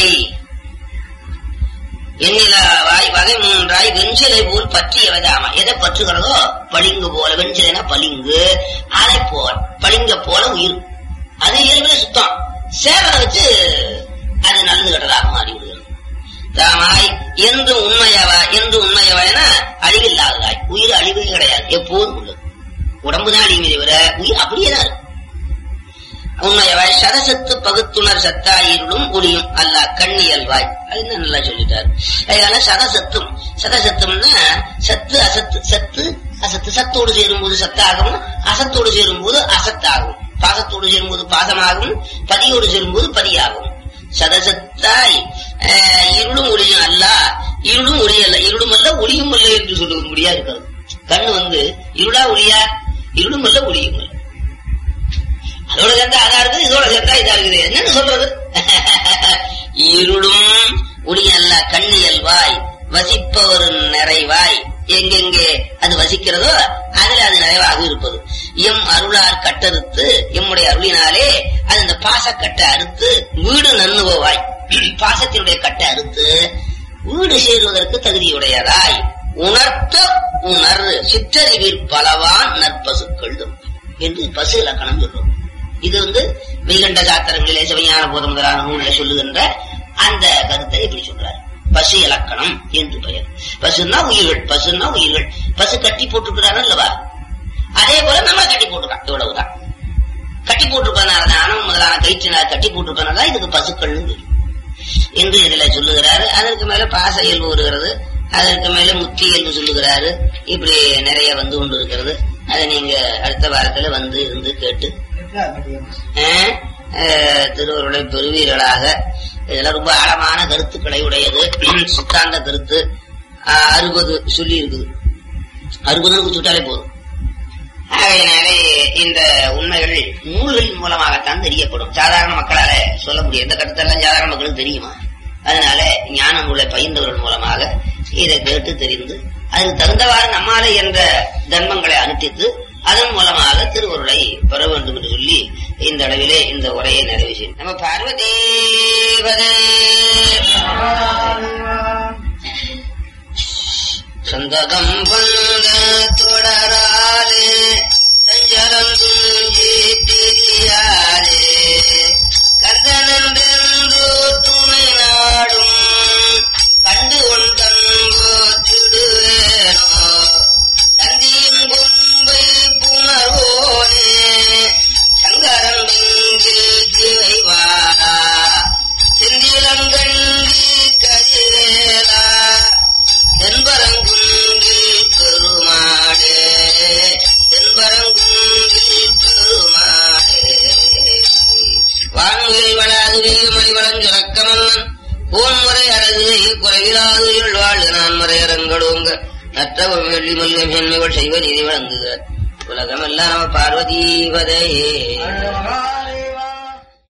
எண்ணிலவாய் வகை மூன்றாய் வெஞ்சிலை போல் பற்றியவதாமா எதை பற்றுகிறதோ பளிங்கு போல வெஞ்சிலைனா பளிங்கு அதை போல பளிங்க போல உயிர் அது இயல்புல சுத்தம் சேரனை வச்சு அது நல்லது கெட்டதாக மாறி விடுகிறது தாமாய் என்று உண்மையவா என்று உண்மையவாய்னா அழிவில்லாததாய் உயிர் அழிவே கிடையாது எப்போதும் உள்ளது உடம்புதான் அழியுமே தவிர உயிர் அப்படியே தான் இருக்கு உண்மையவாய் சதசத்து பகுத்துணர் சத்தாயிருளும் ஒளியும் அல்ல கண்ணியல்வாய் அது இன்னும் நல்லா சொல்லிட்டாரு அதனால சதசத்தும் சதசத்தும்னா சத்து அசத்து சத்து அசத்து சத்தோடு சேரும்போது சத்தாகும் அசத்தோடு சேரும்போது அசத்தாகும் பாசத்தோடு சேரும்போது பாசமாகும் பதியோடு சேரும்போது பதியாகும் சதசத்தாய் அஹ், இருளும் ஒளியும் அல்ல இருளும் ஒளி அல்ல இருளும் அல்ல ஒளியும் அல்ல என்று சொல்லுவது முடியா இருக்காது கண்ணு வந்து இருளா ஒளியா இருளும் அல்ல ஒளியும் அல்ல அதோட சேர்ந்தா அதா இருக்குது இதோட சேர்ந்தா இதா இருக்குது என்னன்னு சொல்றது இருளும் ஒளி அல்ல கண்ணியல்வாய் வசிப்பவர் நிறைவாய் எங்கெங்கே அது வசிக்கிறதோ அதுல அது நிறைவாக இருப்பது எம் அருளார் கட்டறுத்து எம்முடைய அருளினாலே அது இந்த பாசக்கட்டை அறுத்து வீடு நன்னுவாய் பாசத்தினுடைய கட்டை அறுத்து வீடு சேருவதற்கு தகுதியுடையதாய் உணர்த்த உணர் சிற்றறிவில் பலவான் நற்பசுக்கள் தம் என்று பசு இலக்கணம் சொல்றோம் இது வந்து மெய்கண்ட சாத்திரங்களிலே சிவஞான போதம் முதலான நூலில் சொல்லுகின்ற அந்த கருத்தை இப்படி சொல்றாரு பசு இலக்கணம் என்று பெயர் பசுன்னா உயிர்கள் பசுன்னா உயிர்கள் பசு கட்டி போட்டுக்கிறாரு அல்லவா அதே போல நம்ம கட்டி போட்டுருக்கான் இவ்வளவுதான் கட்டி போட்டிருப்பதனாலதான் ஆணவம் முதலான கயிற்றினால் கட்டி போட்டிருப்பதனால இதுக்கு பசுக்கள்னு பேரு. என்று இதுல சொல்லுகிறாரு அதற்கு மேல பாச இயல்பு வருகிறது அதற்கு மேல முத்தி இயல்பு சொல்லுகிறாரு இப்படி நிறைய வந்து கொண்டு இருக்கிறது அதை நீங்க அடுத்த வாரத்துல வந்து இருந்து கேட்டு எட்டாவது படியம் ஆஹ், ஆஹ், திருவருளை பெறுவீர்களாக இதெல்லாம் ரொம்ப ஆழமான கருத்துக்களை உடையது சித்தாந்த கருத்து ஆஹ், அறுபது சொல்லி இருக்குது அறுபதுன்னு குறிச்சுட்டாலே போதும் ஆகையினாலே இந்த உண்மைகள் நூல்களின் மூலமாகத்தான் தெரியப்படும் சாதாரண மக்களால சொல்ல முடியும் இந்த கருத்தெல்லாம் சாதாரண மக்களுக்கு தெரியுமா அதனால ஞான நூலை பயின்றவர்கள் மூலமாக இதை கேட்டு தெரிந்து அதுக்கு தகுந்தவாறு நம்மாலே என்ற தர்மங்களை அனுஷ்டித்து அதன் மூலமாக திருவருளை பெற வேண்டும் என்று சொல்லி இந்த அளவிலே இந்த உரையை நிறைவு செய்யும் நம்ம பார்வதேவதே சந்ததம் வந்த தொடராலே சஞ்சலம் துஞ்சி திரியாலே கந்தனந்தென்று துணை நாடும் கண்டு உண்டன்போ திடுவேனோ தந்தியின் கொம்பை புணர்வோனே சங்கரன் சிவைவாரா செந்திலங்கண்டி கதிரேலா தென்பரங்குன்றில் பெருமாடே தென்பரங்குன்றில் பெருமாடே வான்முகில் வளாதுவே மணிவளஞ்சுரக்கமன்னன் பூன்முறை அழகு குறைவிலாது வாழ் நான் மறையரங்களோங்க நற்றவ வெள்ளி மல்லிகை மேன்மைகள் செய்வ நீதி வழங்குக உலகமெல்லாம் நம பார்வதீபதையே அழகாலே